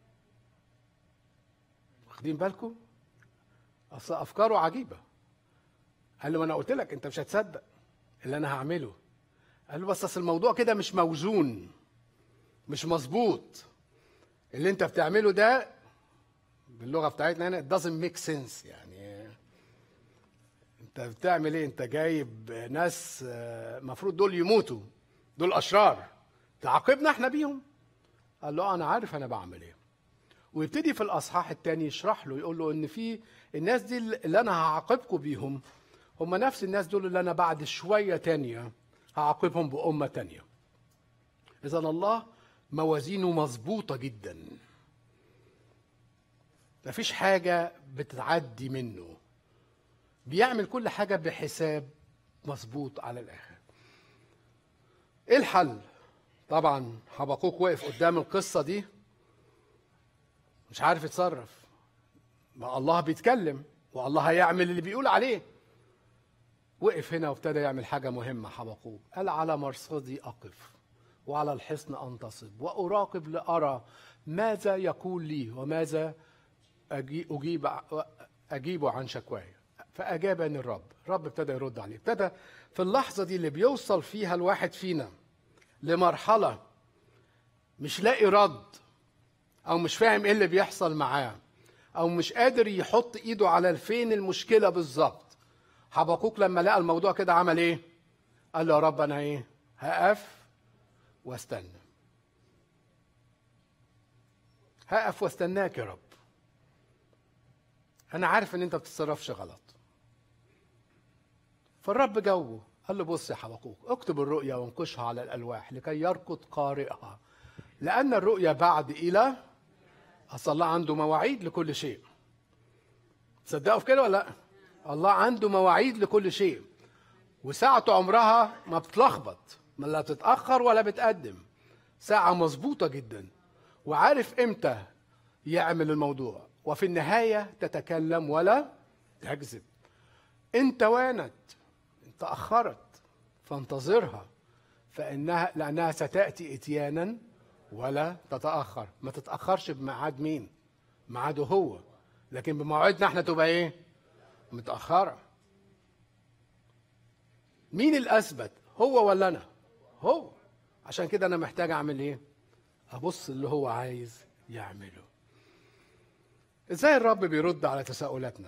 C: واخدين بالكم اصل افكاره عجيبه قال له ما انا قلت لك انت مش هتصدق اللي انا هعمله قال له بس اصل الموضوع كده مش موزون مش مظبوط اللي انت بتعمله ده باللغه بتاعتنا هنا it doesn't make sense يعني انت بتعمل ايه انت جايب ناس المفروض دول يموتوا دول اشرار تعاقبنا احنا بيهم قال له انا عارف انا بعمل ايه ويبتدي في الاصحاح الثاني يشرح له يقول له ان في الناس دي اللي انا هعاقبكم بيهم هم نفس الناس دول اللي انا بعد شويه تانية هعاقبهم بامه تانية اذا الله موازينه مظبوطة جدا مفيش حاجة بتعدي منه بيعمل كل حاجة بحساب مظبوط على الآخر ايه الحل طبعا حبقوق وقف قدام القصة دي مش عارف يتصرف ما الله بيتكلم والله هيعمل اللي بيقول عليه وقف هنا وابتدى يعمل حاجة مهمة حبقوق قال على مرصدي أقف وعلى الحصن أنتصب وأراقب لأرى ماذا يقول لي وماذا أجي- أجيب أجيب عن شكواي فأجابني الرب الرب ابتدى يرد عليه ابتدى في اللحظة دي اللي بيوصل فيها الواحد فينا لمرحلة مش لاقي رد أو مش فاهم إيه اللي بيحصل معاه أو مش قادر يحط إيده على فين المشكلة بالظبط حبقوق لما لقى الموضوع كده عمل إيه؟ قال له يا رب أنا إيه؟ هقف واستنى هقف واستناك يا رب انا عارف ان انت ما بتتصرفش غلط فالرب جاوبه قال له بص يا حبقوق اكتب الرؤيا وانقشها على الالواح لكي يركض قارئها لان الرؤيا بعد الى اصل الله عنده مواعيد لكل شيء تصدقوا في كده ولا لا الله عنده مواعيد لكل شيء وساعة عمرها ما بتلخبط ما لا بتتأخر ولا بتقدم ساعة مظبوطة جدا وعارف امتى يعمل الموضوع وفي النهاية تتكلم ولا تكذب انت وانت انت أخرت فانتظرها فإنها لأنها ستأتي إتيانا ولا تتأخر ما تتأخرش بميعاد مين ميعاده هو لكن بموعدنا احنا تبقى ايه متأخرة مين الأثبت هو ولا أنا هو عشان كده أنا محتاج أعمل إيه أبص اللي هو عايز يعمله إزاي الرب بيرد على تساؤلاتنا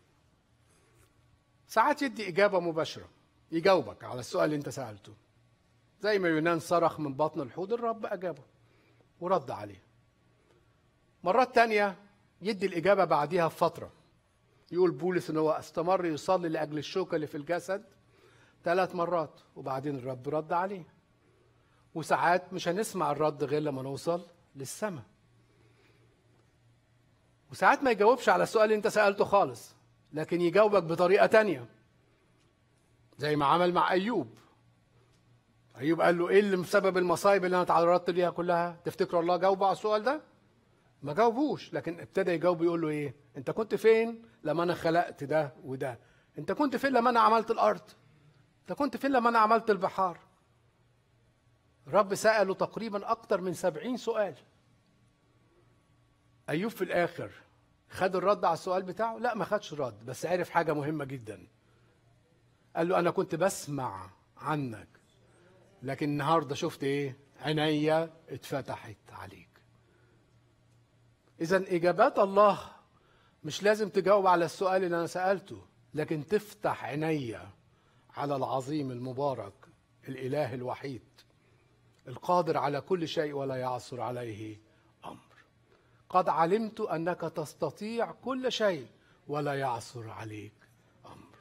C: ساعات يدي إجابة مباشرة يجاوبك على السؤال اللي أنت سألته زي ما يونان صرخ من بطن الحوض الرب أجابه ورد عليه مرات تانية يدي الإجابة بعديها بفترة يقول بولس إن هو استمر يصلي لأجل الشوكة اللي في الجسد ثلاث مرات وبعدين الرب رد عليه وساعات مش هنسمع الرد غير لما نوصل للسماء وساعات ما يجاوبش على السؤال اللي انت سألته خالص لكن يجاوبك بطريقة تانية زي ما عمل مع أيوب أيوب قال له إيه اللي بسبب المصايب اللي أنا تعرضت ليها كلها تفتكروا الله جاوبه على السؤال ده ما جاوبوش لكن ابتدى يجاوب يقول له إيه أنت كنت فين لما أنا خلقت ده وده أنت كنت فين لما أنا عملت الأرض أنت كنت فين لما أنا عملت البحار الرب سأله تقريبا أكتر من سبعين سؤال أيوب في الآخر خد الرد على السؤال بتاعه لا ما خدش رد بس عرف حاجة مهمة جدا قال له أنا كنت بسمع عنك لكن النهاردة شفت إيه عينيا اتفتحت عليك إذا إجابات الله مش لازم تجاوب على السؤال اللي أنا سألته لكن تفتح عينيا على العظيم المبارك الإله الوحيد القادر على كل شيء ولا يعثر عليه امر قد علمت انك تستطيع كل شيء ولا يعثر عليك امر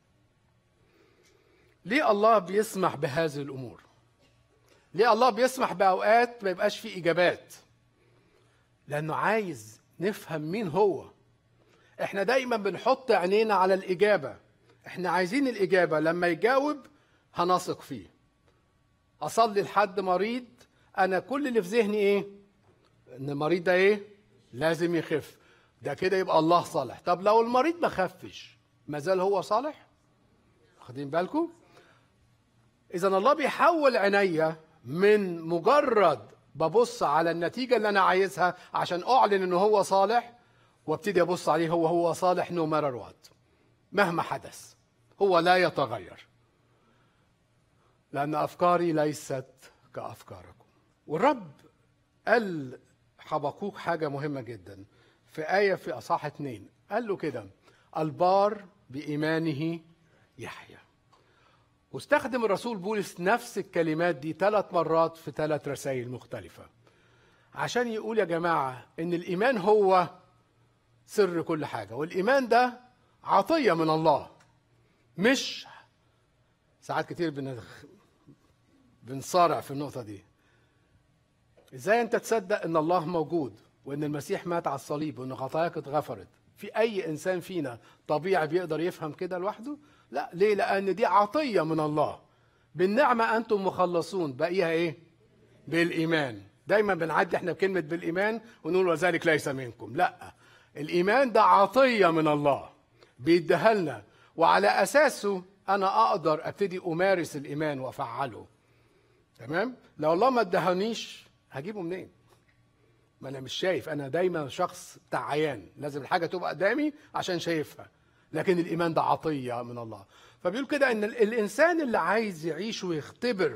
C: ليه الله بيسمح بهذه الامور ليه الله بيسمح باوقات ما يبقاش فيه اجابات لانه عايز نفهم مين هو احنا دايما بنحط عينينا على الاجابه احنا عايزين الاجابه لما يجاوب هنثق فيه اصلي لحد مريض انا كل اللي في ذهني ايه ان المريض ده ايه لازم يخف ده كده يبقى الله صالح طب لو المريض ما خفش ما زال هو صالح واخدين بالكم اذا الله بيحول عينيا من مجرد ببص على النتيجه اللي انا عايزها عشان اعلن ان هو صالح وابتدي ابص عليه هو هو صالح نو مارر وات مهما حدث هو لا يتغير لأن أفكاري ليست كأفكاركم والرب قال حبقوق حاجة مهمة جدا في آية في أصحاح اتنين قال له كده البار بإيمانه يحيى واستخدم الرسول بولس نفس الكلمات دي ثلاث مرات في ثلاث رسائل مختلفة عشان يقول يا جماعة إن الإيمان هو سر كل حاجة والإيمان ده عطية من الله مش ساعات كتير بن... بنصارع في النقطة دي ازاي انت تصدق ان الله موجود وان المسيح مات على الصليب وان خطاياك اتغفرت في اي انسان فينا طبيعي بيقدر يفهم كده لوحده لا ليه لان دي عطيه من الله بالنعمه انتم مخلصون باقيها ايه بالايمان دايما بنعدي احنا بكلمه بالايمان ونقول وذلك ليس منكم لا الايمان ده عطيه من الله بيديها لنا وعلى اساسه انا اقدر ابتدي امارس الايمان وافعله تمام لو الله ما ادهانيش هجيبه منين ما انا مش شايف انا دايما شخص بتاع عيان لازم الحاجه تبقى قدامي عشان شايفها لكن الايمان ده عطيه من الله فبيقول كده ان ال- الانسان اللي عايز يعيش ويختبر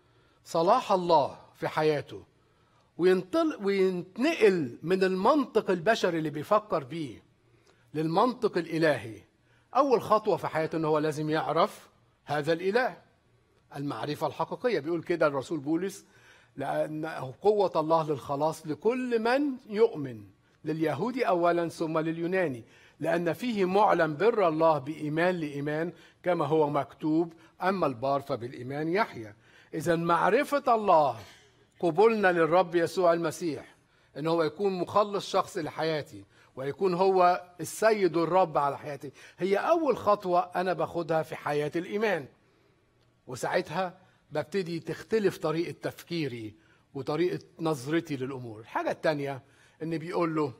C: صلاح الله في حياته وينطل وينتقل من المنطق البشري اللي بيفكر بيه للمنطق الالهي اول خطوه في حياته ان هو لازم يعرف هذا الاله المعرفه الحقيقيه بيقول كده الرسول بولس لانه قوه الله للخلاص لكل من يؤمن لليهودي اولا ثم لليوناني لان فيه معلن بر الله بايمان لايمان كما هو مكتوب اما البار فبالايمان يحيى اذا معرفه الله قبولنا للرب يسوع المسيح ان هو يكون مخلص شخص لحياتي ويكون هو السيد والرب على حياتي هي اول خطوه انا باخدها في حياه الايمان وساعتها ببتدي تختلف طريقه تفكيري وطريقه نظرتي للامور الحاجه الثانيه ان بيقول له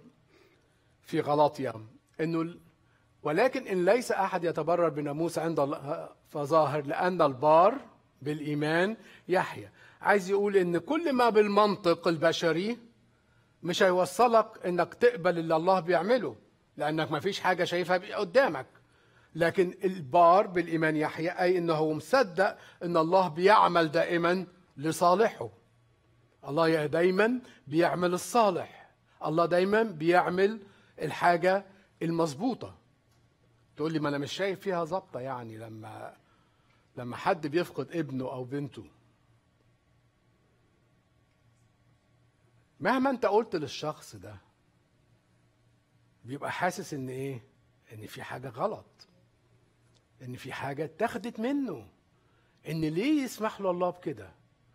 C: في غلاطيا انه ال- ولكن ان ليس احد يتبرر بناموس عند الله فظاهر لان البار بالايمان يحيى عايز يقول ان كل ما بالمنطق البشري مش هيوصلك انك تقبل اللي الله بيعمله لانك ما فيش حاجه شايفها قدامك لكن البار بالايمان يحيى اي انه هو مصدق ان الله بيعمل دائما لصالحه الله يا دايما بيعمل الصالح الله دايما بيعمل الحاجه المظبوطه تقول لي ما انا مش شايف فيها ظابطه يعني لما لما حد بيفقد ابنه او بنته مهما انت قلت للشخص ده بيبقى حاسس ان ايه ان في حاجه غلط ان في حاجه اتاخدت منه ان ليه يسمح له الله بكده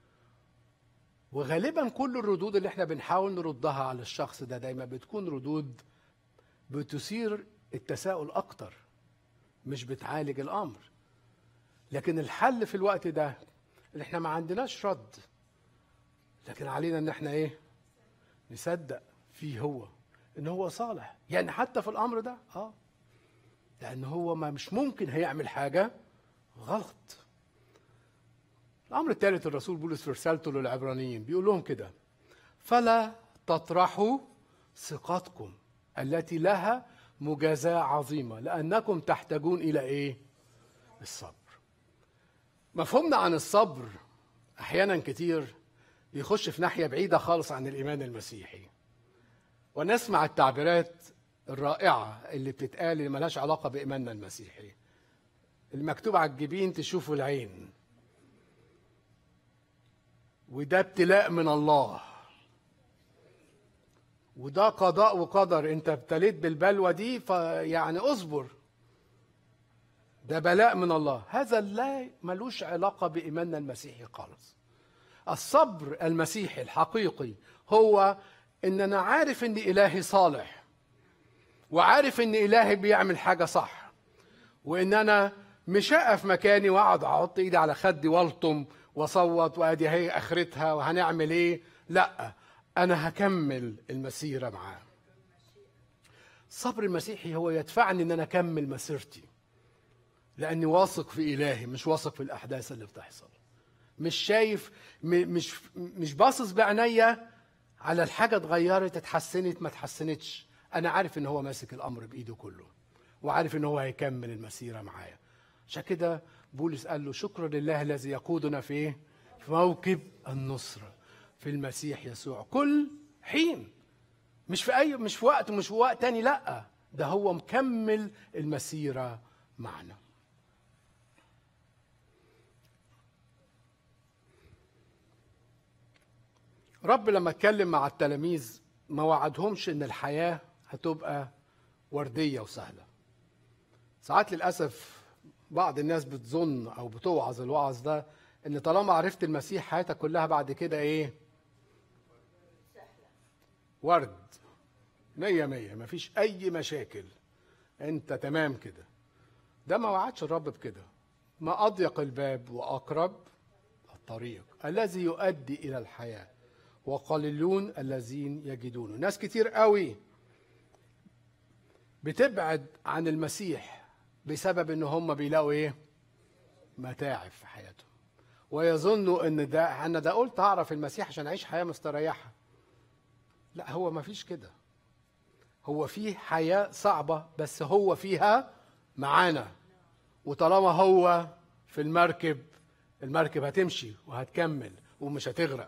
C: وغالبا كل الردود اللي احنا بنحاول نردها على الشخص ده دايما بتكون ردود بتثير التساؤل اكتر مش بتعالج الامر لكن الحل في الوقت ده اللي احنا ما عندناش رد لكن علينا ان احنا ايه نصدق فيه هو ان هو صالح يعني حتى في الامر ده اه لان هو ما مش ممكن هيعمل حاجه غلط الامر الثالث الرسول بولس في رسالته للعبرانيين بيقول لهم كده فلا تطرحوا ثقتكم التي لها مجازاه عظيمه لانكم تحتاجون الى ايه الصبر مفهومنا عن الصبر احيانا كتير بيخش في ناحيه بعيده خالص عن الايمان المسيحي ونسمع التعبيرات الرائعه اللي بتتقال اللي ملهاش علاقه بايماننا المسيحي المكتوب على الجبين تشوفوا العين وده ابتلاء من الله وده قضاء وقدر انت ابتليت بالبلوى دي فيعني اصبر ده بلاء من الله هذا لا ملوش علاقة بإيماننا المسيحي خالص الصبر المسيحي الحقيقي هو ان انا عارف ان الهي صالح وعارف ان الهي بيعمل حاجة صح وان انا مش هقف مكاني واقعد احط ايدي على خدي والطم واصوت وادي هي اخرتها وهنعمل ايه لا انا هكمل المسيرة معاه الصبر المسيحي هو يدفعني ان انا اكمل مسيرتي لاني واثق في الهي مش واثق في الاحداث اللي بتحصل مش شايف م- مش مش باصص بعينيا على الحاجه اتغيرت اتحسنت ما اتحسنتش انا عارف ان هو ماسك الامر بايده كله وعارف ان هو هيكمل المسيره معايا عشان كده بولس قال له شكرا لله الذي يقودنا في ايه في موكب النصره في المسيح يسوع كل حين مش في اي مش في وقت مش في وقت تاني لا ده هو مكمل المسيره معنا رب لما اتكلم مع التلاميذ ما وعدهمش ان الحياه هتبقى ورديه وسهله ساعات للاسف بعض الناس بتظن او بتوعظ الوعظ ده ان طالما عرفت المسيح حياتك كلها بعد كده ايه ورد مية مية مفيش أي مشاكل أنت تمام كده ده ما وعدش الرب بكده ما أضيق الباب وأقرب الطريق الذي يؤدي إلى الحياة وقليلون الذين يجدونه ناس كتير قوي بتبعد عن المسيح بسبب ان هم بيلاقوا ايه متاعب في حياتهم ويظنوا ان ده انا ده قلت اعرف المسيح عشان اعيش حياه مستريحه لا هو ما فيش كده هو في حياه صعبه بس هو فيها معانا وطالما هو في المركب المركب هتمشي وهتكمل ومش هتغرق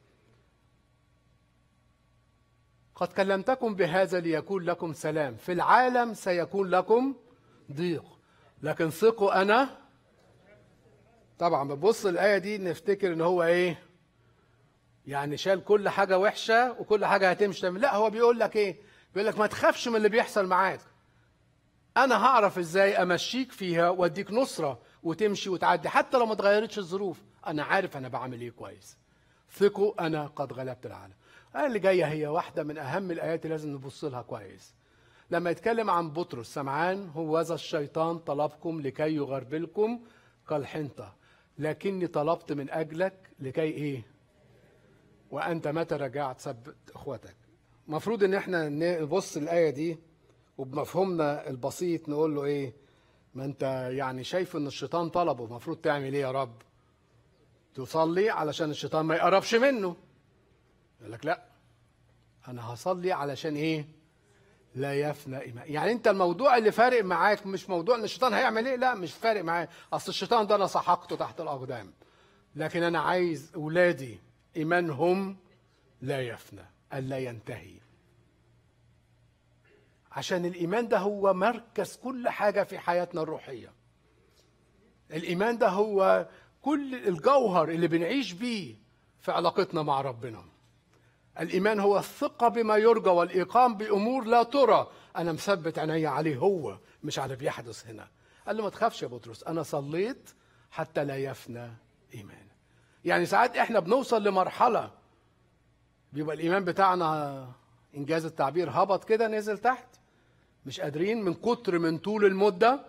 C: قد كلمتكم بهذا ليكون لكم سلام في العالم سيكون لكم ضيق لكن ثقوا انا طبعا بتبص الايه دي نفتكر ان هو ايه يعني شال كل حاجه وحشه وكل حاجه هتمشي لا هو بيقول لك ايه بيقول لك ما تخافش من اللي بيحصل معاك انا هعرف ازاي امشيك فيها واديك نصره وتمشي وتعدي حتى لو ما اتغيرتش الظروف انا عارف انا بعمل ايه كويس ثقوا انا قد غلبت العالم الآية اللي جاية هي واحدة من أهم الآيات اللي لازم نبص لها كويس لما يتكلم عن بطرس سمعان هو ذا الشيطان طلبكم لكي يغربلكم كالحنطة لكني طلبت من أجلك لكي إيه وأنت متى رجعت ثبت إخوتك مفروض إن إحنا نبص الآية دي وبمفهومنا البسيط نقول له إيه ما أنت يعني شايف إن الشيطان طلبه المفروض تعمل إيه يا رب تصلي علشان الشيطان ما يقربش منه يقول لك لا انا هصلي علشان ايه لا يفنى ايمان يعني انت الموضوع اللي فارق معاك مش موضوع ان الشيطان هيعمل ايه لا مش فارق معايا اصل الشيطان ده انا سحقته تحت الاقدام لكن انا عايز اولادي ايمانهم لا يفنى الا ينتهي عشان الايمان ده هو مركز كل حاجه في حياتنا الروحيه الايمان ده هو كل الجوهر اللي بنعيش بيه في علاقتنا مع ربنا الإيمان هو الثقة بما يرجى والإيقام بأمور لا ترى أنا مثبت عيني عليه هو مش على بيحدث هنا قال له ما تخافش يا بطرس أنا صليت حتى لا يفنى إيمان يعني ساعات إحنا بنوصل لمرحلة بيبقى الإيمان بتاعنا إنجاز التعبير هبط كده نزل تحت مش قادرين من كتر من طول المدة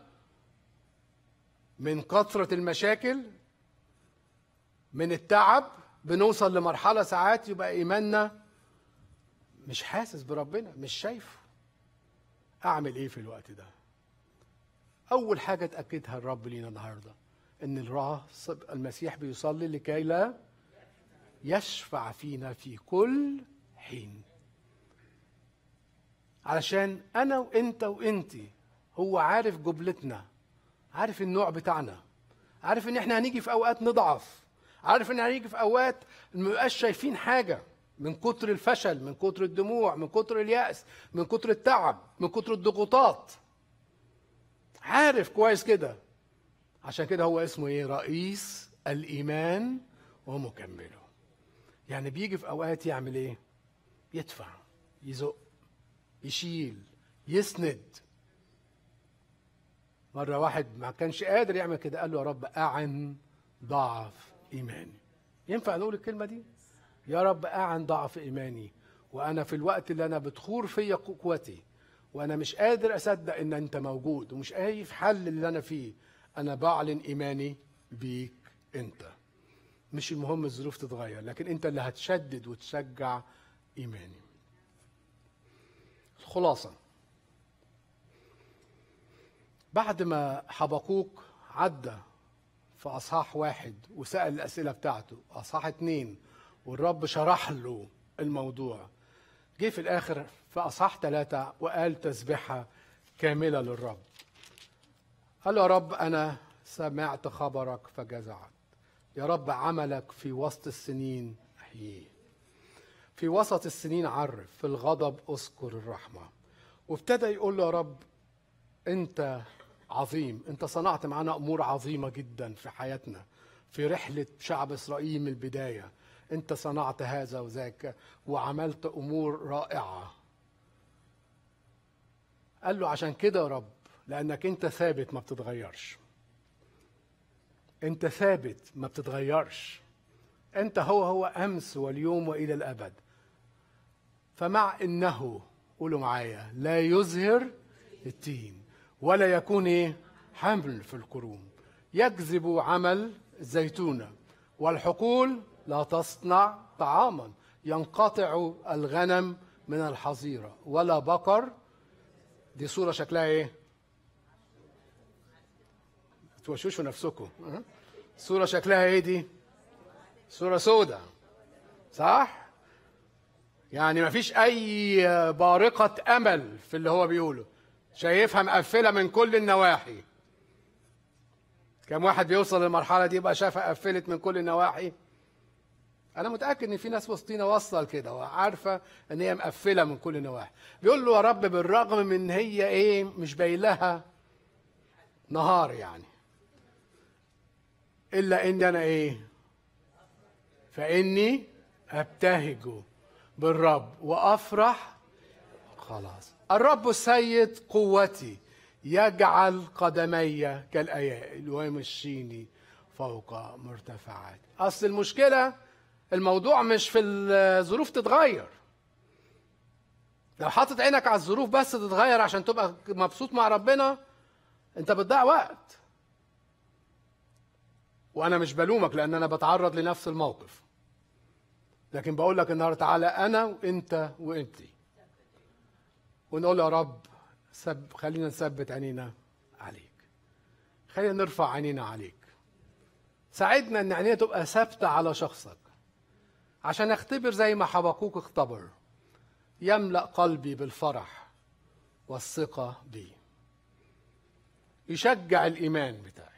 C: من كثرة المشاكل من التعب بنوصل لمرحلة ساعات يبقى إيماننا مش حاسس بربنا مش شايفه أعمل إيه في الوقت ده أول حاجة تأكدها الرب لينا النهاردة إن الراس المسيح بيصلي لكي لا يشفع فينا في كل حين علشان أنا وأنت وأنتي هو عارف جبلتنا عارف النوع بتاعنا عارف إن إحنا هنيجي في أوقات نضعف عارف ان هيجي في اوقات ما بيبقاش شايفين حاجه من كتر الفشل من كتر الدموع من كتر اليأس من كتر التعب من كتر الضغوطات عارف كويس كده عشان كده هو اسمه ايه رئيس الايمان ومكمله يعني بيجي في اوقات يعمل ايه يدفع يزق يشيل يسند مره واحد ما كانش قادر يعمل كده قال له يا رب اعن ضعف ايماني ينفع نقول الكلمه دي يا رب اعن ضعف ايماني وانا في الوقت اللي انا بتخور فيا قوتي وانا مش قادر اصدق ان انت موجود ومش شايف حل اللي انا فيه انا بعلن ايماني بيك انت مش المهم الظروف تتغير لكن انت اللي هتشدد وتشجع ايماني الخلاصه بعد ما حبقوك عدى في اصحاح واحد وسال الاسئله بتاعته اصحاح اتنين والرب شرح له الموضوع جه في الاخر في اصحاح ثلاثه وقال تسبيحه كامله للرب قال له يا رب انا سمعت خبرك فجزعت يا رب عملك في وسط السنين احييه في وسط السنين عرف في الغضب اذكر الرحمه وابتدى يقول له يا رب انت عظيم انت صنعت معنا امور عظيمه جدا في حياتنا في رحله شعب اسرائيل من البدايه انت صنعت هذا وذاك وعملت امور رائعه قال له عشان كده يا رب لانك انت ثابت ما بتتغيرش انت ثابت ما بتتغيرش انت هو هو امس واليوم والى الابد فمع انه قولوا معايا لا يزهر التين ولا يكون ايه حمل في الكروم يكذب عمل الزيتونه والحقول لا تصنع طعاما ينقطع الغنم من الحظيره ولا بقر دي صوره شكلها ايه توشوشوا نفسكم أه؟ صوره شكلها ايه دي صوره سوداء صح يعني ما فيش اي بارقه امل في اللي هو بيقوله شايفها مقفله من كل النواحي كم واحد بيوصل للمرحله دي يبقى شافها قفلت من كل النواحي انا متاكد ان في ناس وسطينا واصله لكده وعارفه ان هي مقفله من كل النواحي بيقول له يا رب بالرغم من ان هي ايه مش باين لها نهار يعني الا ان انا ايه فاني ابتهج بالرب وافرح خلاص الرب السيد قوتي يجعل قدمي كالايائل ويمشيني فوق مرتفعات اصل المشكله الموضوع مش في الظروف تتغير لو حاطط عينك على الظروف بس تتغير عشان تبقى مبسوط مع ربنا انت بتضيع وقت وانا مش بلومك لان انا بتعرض لنفس الموقف لكن بقول لك النهارده تعالى انا وانت وانتي ونقول يا رب سب خلينا نثبت عينينا عليك خلينا نرفع عينينا عليك ساعدنا ان عينينا تبقى ثابته على شخصك عشان اختبر زي ما حبقوك اختبر يملا قلبي بالفرح والثقه بيه يشجع الايمان بتاعي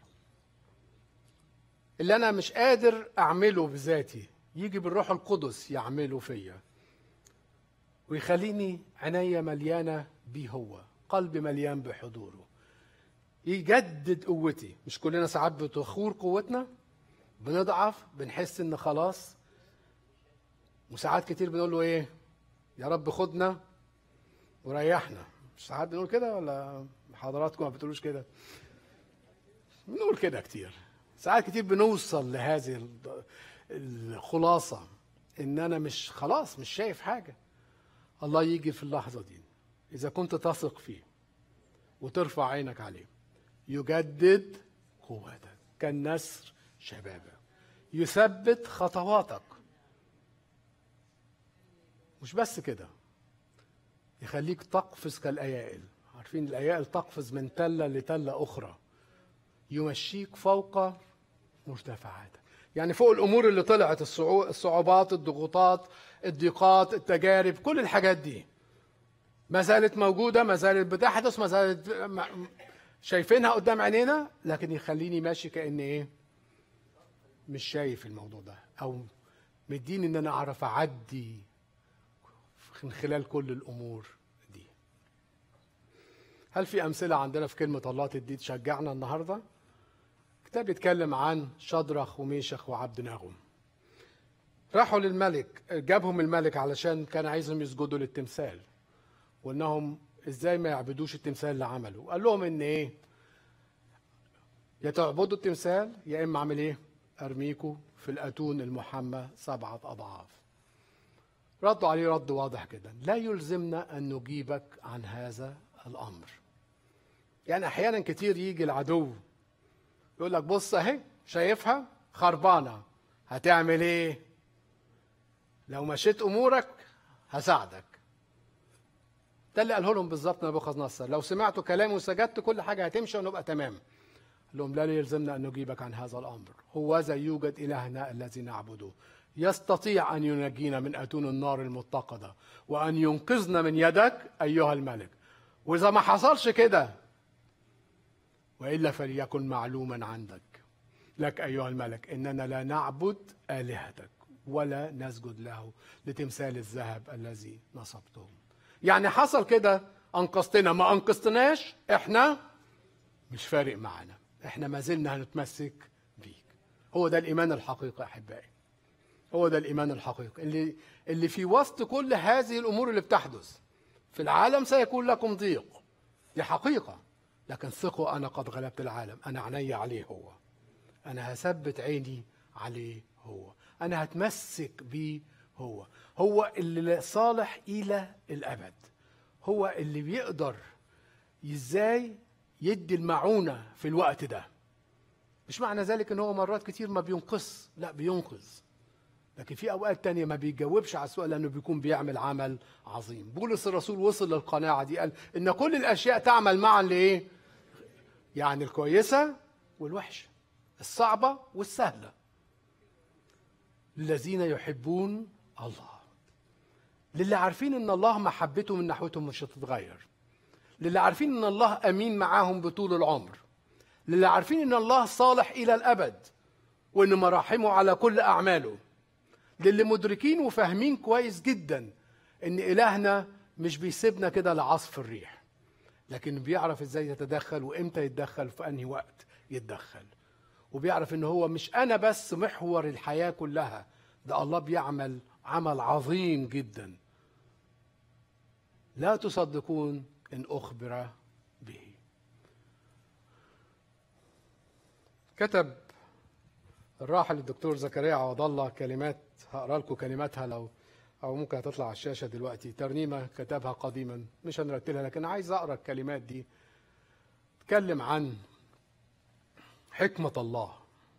C: اللي انا مش قادر اعمله بذاتي يجي بالروح القدس يعمله فيا ويخليني عينيا مليانه بيه هو قلبي مليان بحضوره يجدد قوتي مش كلنا ساعات بتخور قوتنا بنضعف بنحس ان خلاص وساعات كتير بنقول له ايه يا رب خدنا وريحنا مش ساعات بنقول كده ولا حضراتكم ما بتقولوش كده بنقول كده كتير ساعات كتير بنوصل لهذه الخلاصة ان انا مش خلاص مش شايف حاجة الله يجي في اللحظة دي اذا كنت تثق فيه وترفع عينك عليه يجدد قوتك كالنسر شبابك يثبت خطواتك مش بس كده يخليك تقفز كالايائل عارفين الايائل تقفز من تله لتله اخرى يمشيك فوق مرتفعاتك يعني فوق الامور اللي طلعت الصعوبات الضغوطات الضيقات التجارب كل الحاجات دي ما زالت موجوده ما زالت بتحدث ما زالت شايفينها قدام عينينا لكن يخليني ماشي كان ايه مش شايف الموضوع ده او مديني ان انا اعرف اعدي من خلال كل الامور دي هل في امثله عندنا في كلمه الله تدي تشجعنا النهارده الكتاب بيتكلم عن شدرخ وميشخ وعبد ناغم راحوا للملك جابهم الملك علشان كان عايزهم يسجدوا للتمثال وانهم ازاي ما يعبدوش التمثال اللي عمله قال لهم ان ايه يا تعبدوا التمثال يا اما اعمل ايه ارميكوا في الاتون المحمى سبعه اضعاف ردوا عليه رد واضح جدا لا يلزمنا ان نجيبك عن هذا الامر يعني احيانا كتير يجي العدو يقول لك بص اهي شايفها خربانه هتعمل ايه لو مشيت امورك هساعدك ده اللي قاله لهم بالظبط نبوخذ نصر لو سمعتوا كلامي وسجدت كل حاجه هتمشي ونبقى تمام قال لهم لا يلزمنا ان نجيبك عن هذا الامر هو ذا يوجد الهنا الذي نعبده يستطيع ان ينجينا من اتون النار المتقده وان ينقذنا من يدك ايها الملك واذا ما حصلش كده والا فليكن معلوما عندك لك ايها الملك اننا لا نعبد الهتك ولا نسجد له لتمثال الذهب الذي نصبته يعني حصل كده انقذتنا ما انقذتناش احنا مش فارق معنا احنا ما زلنا هنتمسك بيك هو ده الايمان الحقيقي احبائي هو ده الايمان الحقيقي اللي اللي في وسط كل هذه الامور اللي بتحدث في العالم سيكون لكم ضيق دي حقيقه لكن ثقوا انا قد غلبت العالم انا عيني عليه هو انا هثبت عيني عليه هو انا هتمسك بيه هو هو اللي صالح الى الابد هو اللي بيقدر ازاي يدي المعونه في الوقت ده مش معنى ذلك ان هو مرات كتير ما بينقذ لا بينقذ لكن في اوقات تانية ما بيجاوبش على السؤال لانه بيكون بيعمل عمل عظيم بولس الرسول وصل للقناعه دي قال ان كل الاشياء تعمل معا لايه يعني الكويسه والوحشه الصعبه والسهله للذين يحبون الله للي عارفين ان الله محبته من ناحيتهم مش هتتغير للي عارفين ان الله امين معاهم بطول العمر للي عارفين ان الله صالح الى الابد وان مراحمه على كل اعماله للي مدركين وفاهمين كويس جدا ان الهنا مش بيسيبنا كده لعصف الريح لكن بيعرف ازاي يتدخل وامتى يتدخل في انهي وقت يتدخل وبيعرف ان هو مش انا بس محور الحياه كلها ده الله بيعمل عمل عظيم جدا لا تصدقون ان اخبر به كتب الراحل الدكتور زكريا عوض الله كلمات هقرا لكم كلماتها لو او ممكن هتطلع على الشاشه دلوقتي ترنيمه كتبها قديما مش هنرتلها لكن عايز اقرا الكلمات دي تكلم عن حكمه الله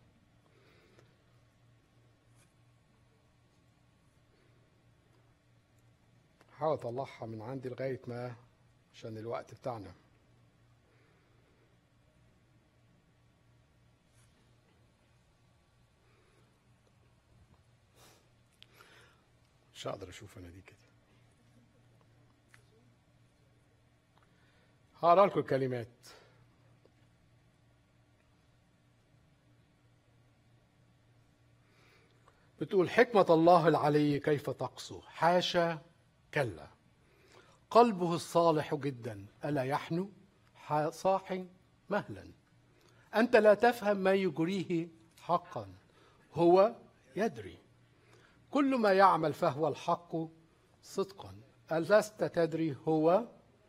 C: هحاول اطلعها من عندي لغايه ما عشان الوقت بتاعنا مش هقدر اشوف انا دي كده هقرا لكم الكلمات بتقول حكمة الله العلي كيف تقسو حاشا كلا قلبه الصالح جدا ألا يحنو ح- صاح مهلا أنت لا تفهم ما يجريه حقا هو يدري كل ما يعمل فهو الحق صدقا ألست تدري هو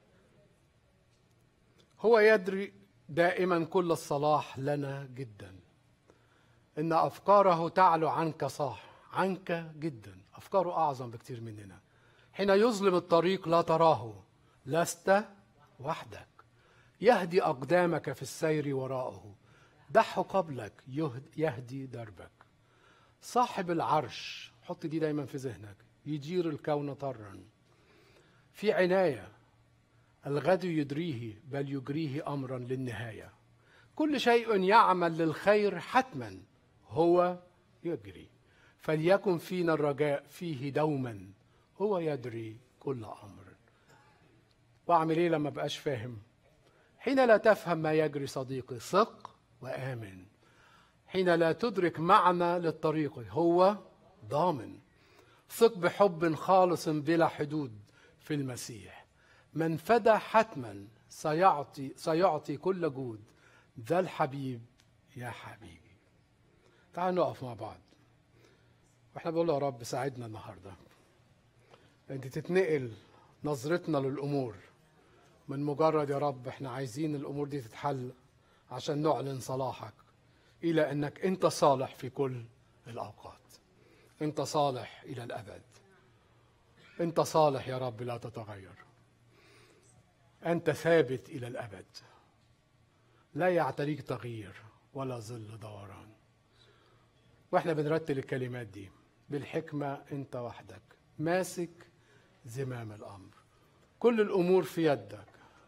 C: هو يدري دائما كل الصلاح لنا جدا إن أفكاره تعلو عنك صاح عنك جدا أفكاره أعظم بكتير مننا حين يظلم الطريق لا تراه لست وحدك يهدي أقدامك في السير وراءه دحه قبلك يهد- يهدي دربك صاحب العرش حط دي دايما في ذهنك يجير الكون طرا في عناية الغد يدريه بل يجريه أمرا للنهاية كل شيء يعمل للخير حتما هو يجري فليكن فينا الرجاء فيه دوما هو يدري كل أمر وأعمل إيه لما بقاش فاهم حين لا تفهم ما يجري صديقي ثق وآمن حين لا تدرك معنى للطريق هو ضامن ثق بحب خالص بلا حدود في المسيح من فدى حتما سيعطي سيعطي كل جود ذا الحبيب يا حبيبي تعالوا نقف مع بعض واحنا بنقول يا رب ساعدنا النهارده انت تتنقل نظرتنا للامور من مجرد يا رب احنا عايزين الامور دي تتحل عشان نعلن صلاحك الى انك انت صالح في كل الاوقات انت صالح الى الابد انت صالح يا رب لا تتغير انت ثابت الى الابد لا يعتريك تغيير ولا ظل دوران واحنا بنرتل الكلمات دي بالحكمه انت وحدك ماسك زمام الامر كل الامور في يدك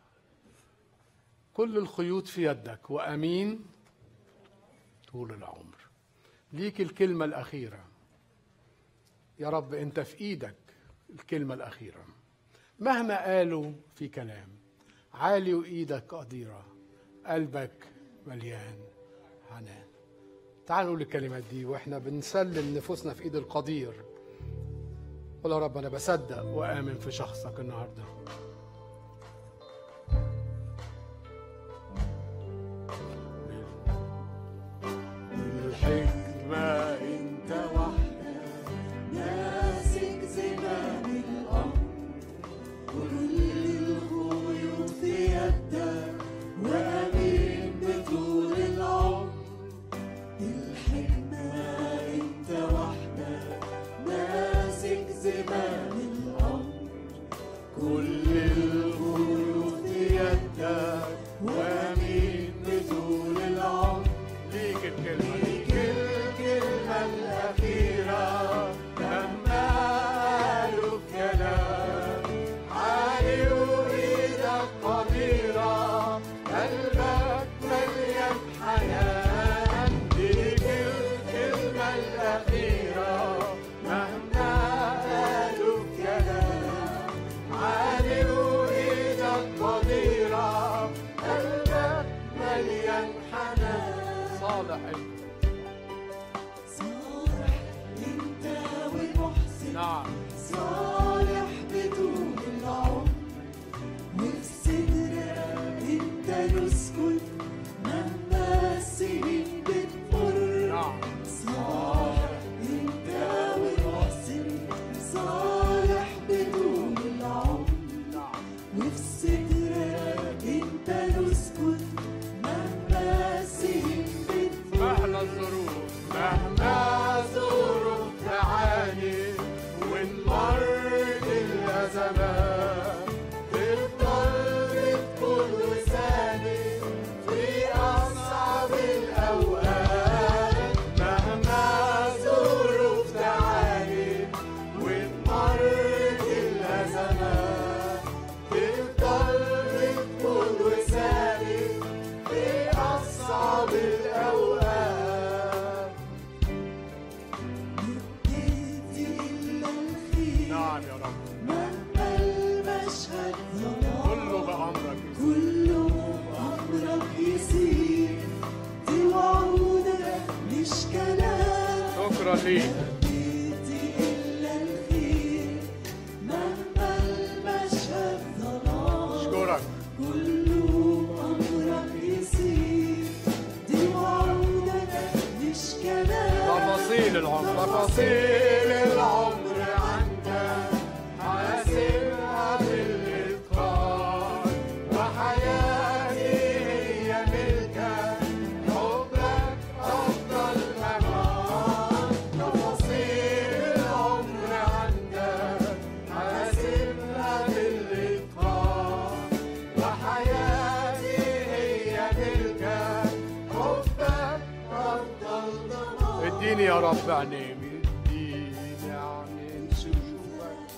C: كل الخيوط في يدك وامين طول العمر ليك الكلمه الاخيره يا رب انت في ايدك الكلمه الاخيره مهما قالوا في كلام عالي وايدك قديره قلبك مليان حنان تعال نقول الكلمات دي واحنا بنسلم نفوسنا في ايد القدير قول يا رب انا بصدق وامن في شخصك النهارده
B: الحكمة انت وحدك ماسك زمام الأمر كل الخيوط في يدك وأمين بطول العمر الحكمة انت وحدك ماسك زمان الأمر كل الخيوط يدك ومين بطول العمر
C: ليك الكلمة
B: ليك الكلمة الأخيرة لما قالوا الكلام عالي وإيدك قديرة قلبك مليان حنان ليك الكلمة الأخيرة مهما قالوا الكلام عالي وإيدك قديرة قلبك مليان حنان
C: صالح انت
B: صالح انت ومحسن
C: نعم
B: صالح بدون العمر وفي صدرك انت نسكن مهما السنين بتمر
C: نعم
B: صالح انت ومحسن صالح بدون العمر
C: نعم
B: وفي صدرك انت نسكن مهما السنين بتمر
C: مهما الظروف
B: مهما ظروف تعاني ونمرت الأزمات تفضل بتكون وساني في أصعب الأوقات مهما ظروف تعاني ونمرت الأزمات تفضل بتكون وساني في أصعب الأوقات جيتي إلا الخير
C: نعم يا رب
B: مهما المشهد
C: كله
B: ظلام
C: بأمرك
B: كله أمرك يصير دي وعودك مش كلام
C: شكرا ليك
B: جيتي إلا الخير مهما المشهد ظلام
C: اشكرك
B: كله أمرك يصير دي وعودك مش كلام
C: تفاصيل العمر
B: تفاصيل العمر عندك حاسبها بالإتقان وحياتي هي ملكك حبك أفضل مكان تفاصيل العمر عندك حاسبها بالإتقان وحياتي هي ملكك حبك أفضل ضمان
C: اديني يا رب عينيم اديني عينين شوفك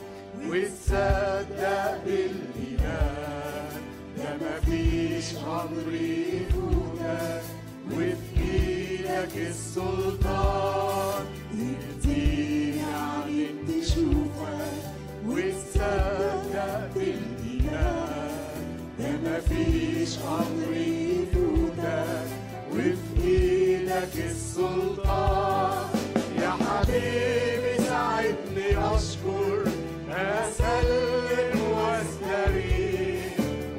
B: وتصدق بالإيمان ده مفيش أمر يفوتك وفي إيدك السلطان اديني عين تشوفك وتصدق بالإيمان ده مفيش أمر يفوتك وفي إيدك السلطان يا حبيبي ساعدني أشكر أسلم واستريح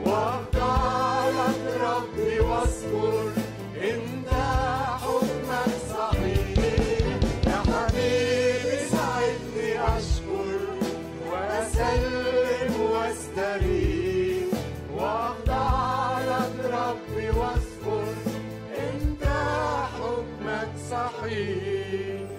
B: وأخضع لك ربي واذكر أنت حكمك صحيح يا حبيبي ساعدني أشكر وأسلم واستريح وأخضع لك ربي واذكر أنت حكمك صحيح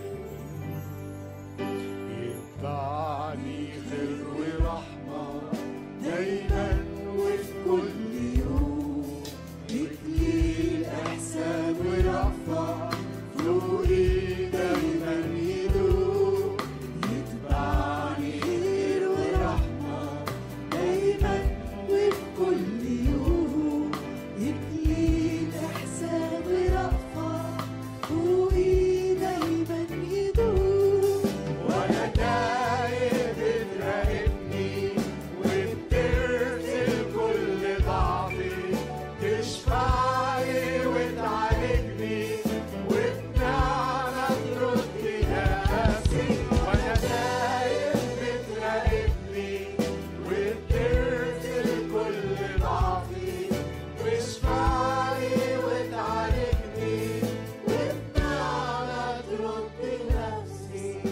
B: يتبعني خير ورحمة دايما وفي كل يوم إكليل إحسان ورأفة فوقي دايما يدوم يتبعني خير ورحمة دايما وفي كل يوم إكليل إحسان ورأفة فوقي دايما يدوم وانا تايه بتراقبني وبترسل كل ضعفي تشفعني وتعالجني وبنعمة ترد نفسي وانا تايه بتراقبني وبترسل كل ضعفي تشفعني وتعالجني وبنعمة ترد نفسي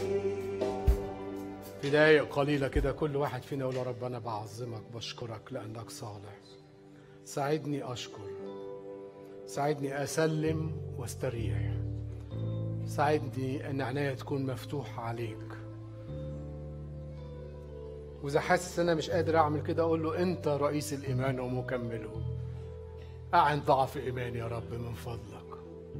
C: في دقايق قليلة كده كل واحد فينا يقول يا رب أنا بعظمك بشكرك لأنك صالح ساعدني أشكر ساعدني أسلم واستريح ساعدني أن عناية تكون مفتوحة عليك واذا حاسس ان انا مش قادر اعمل كده اقول له انت رئيس الايمان ومكمله اعن ضعف ايماني يا رب من فضلك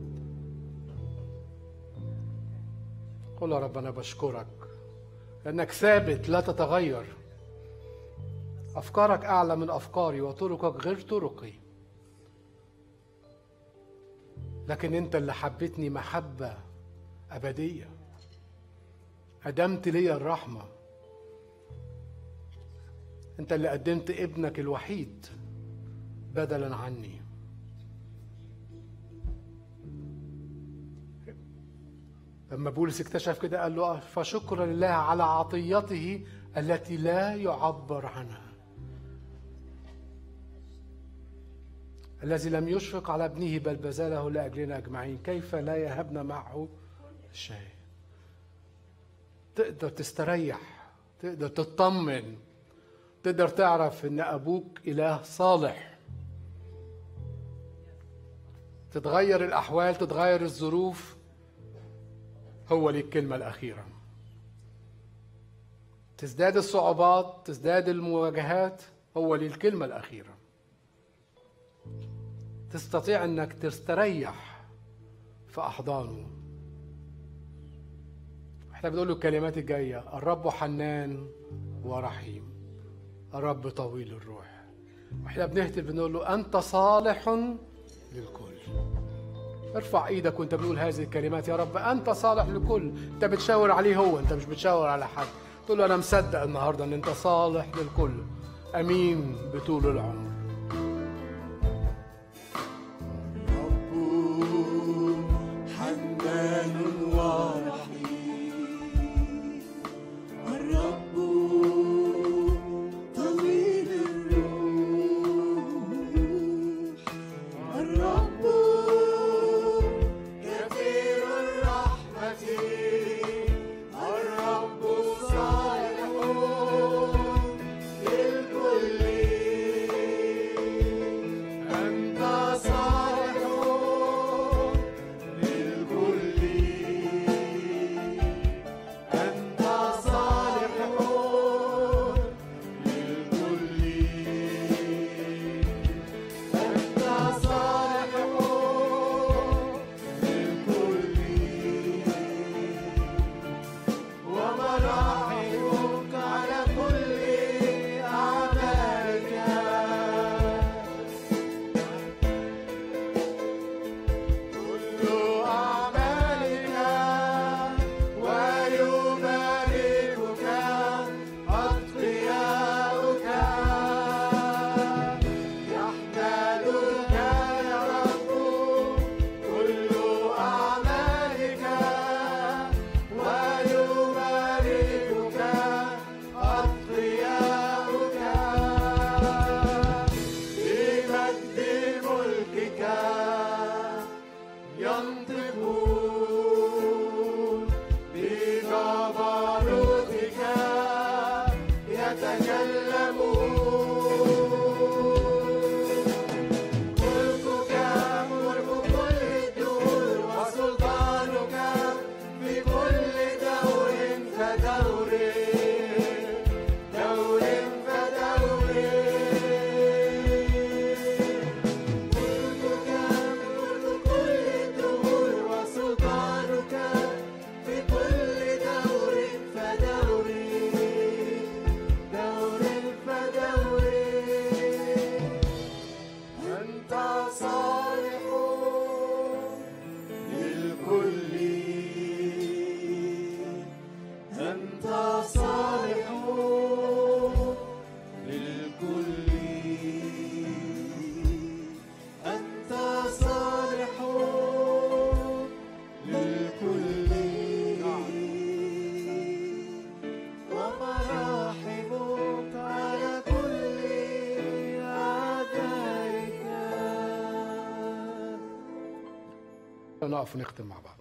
C: قل يا رب انا بشكرك لانك ثابت لا تتغير افكارك اعلى من افكاري وطرقك غير طرقي لكن انت اللي حبيتني محبه ابديه قدمت لي الرحمه انت اللي قدمت ابنك الوحيد بدلا عني لما بولس اكتشف كده قال له فشكرا لله على عطيته التي لا يعبر عنها الذي لم يشفق على ابنه بل بذله لاجلنا اجمعين كيف لا يهبنا معه شيء تقدر تستريح تقدر تطمن تقدر تعرف ان ابوك اله صالح تتغير الاحوال تتغير الظروف هو ليه الكلمه الاخيره تزداد الصعوبات تزداد المواجهات هو ليه الكلمه الاخيره تستطيع انك تستريح في احضانه احنا بنقول له الكلمات الجايه الرب حنان ورحيم الرب طويل الروح واحنا بنهتف بنقول له انت صالح للكل ارفع ايدك وانت بتقول هذه الكلمات يا رب انت صالح للكل انت بتشاور عليه هو انت مش بتشاور على حد تقول له انا مصدق النهارده ان انت صالح للكل امين بطول العمر
B: حنان ورحيم الرب طويل الروح الرب كثير الرحمة الرب صالح للكل أنت صالح للكل أنت صالح للكل أنت صالح للكل ومراحمك على كل أعمالك كل أعمالك ويباركك أتقياؤك يحمدك يا رب كل أعمالك ويباركك أتقياؤك بمجد ملكك ينطقون بجبروتك يتكلمون ملكك ملك كل الدور وسلطانك في كل دور فدور دور فدور ملكك ملك كل الدهور وسلطانك في كل دور فدور دور فدور أنت صالح للكل أنت صالح للكل أنت صالح للكل ومراحمك على كل أعدائك
C: نقف ونختم مع بعض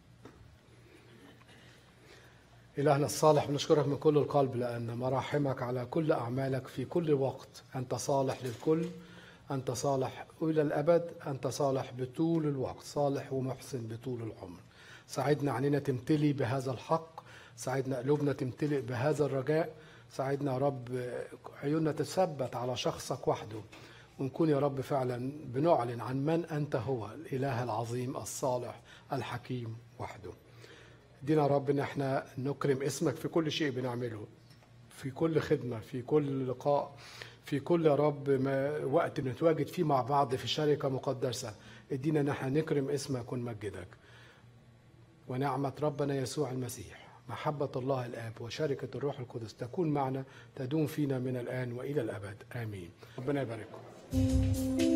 C: إلهنا الصالح بنشكرك من كل القلب لأن مراحمك على كل أعمالك في كل وقت أنت صالح للكل أنت صالح إلى الأبد أنت صالح بطول الوقت صالح ومحسن بطول العمر ساعدنا عنينا تمتلي بهذا الحق ساعدنا قلوبنا تمتلئ بهذا الرجاء ساعدنا يا رب عيوننا تثبت على شخصك وحده ونكون يا رب فعلا بنعلن عن من أنت هو الإله العظيم الصالح الحكيم وحده ادينا يا رب ان احنا نكرم اسمك في كل شيء بنعمله في كل خدمة في كل لقاء في كل يا رب ما وقت بنتواجد فيه مع بعض في شركة مقدسة ادينا ان احنا نكرم اسمك ونمجدك ونعمة ربنا يسوع المسيح محبة الله الآب وشركة الروح القدس تكون معنا تدوم فينا من الآن وإلى الأبد آمين ربنا يبارككم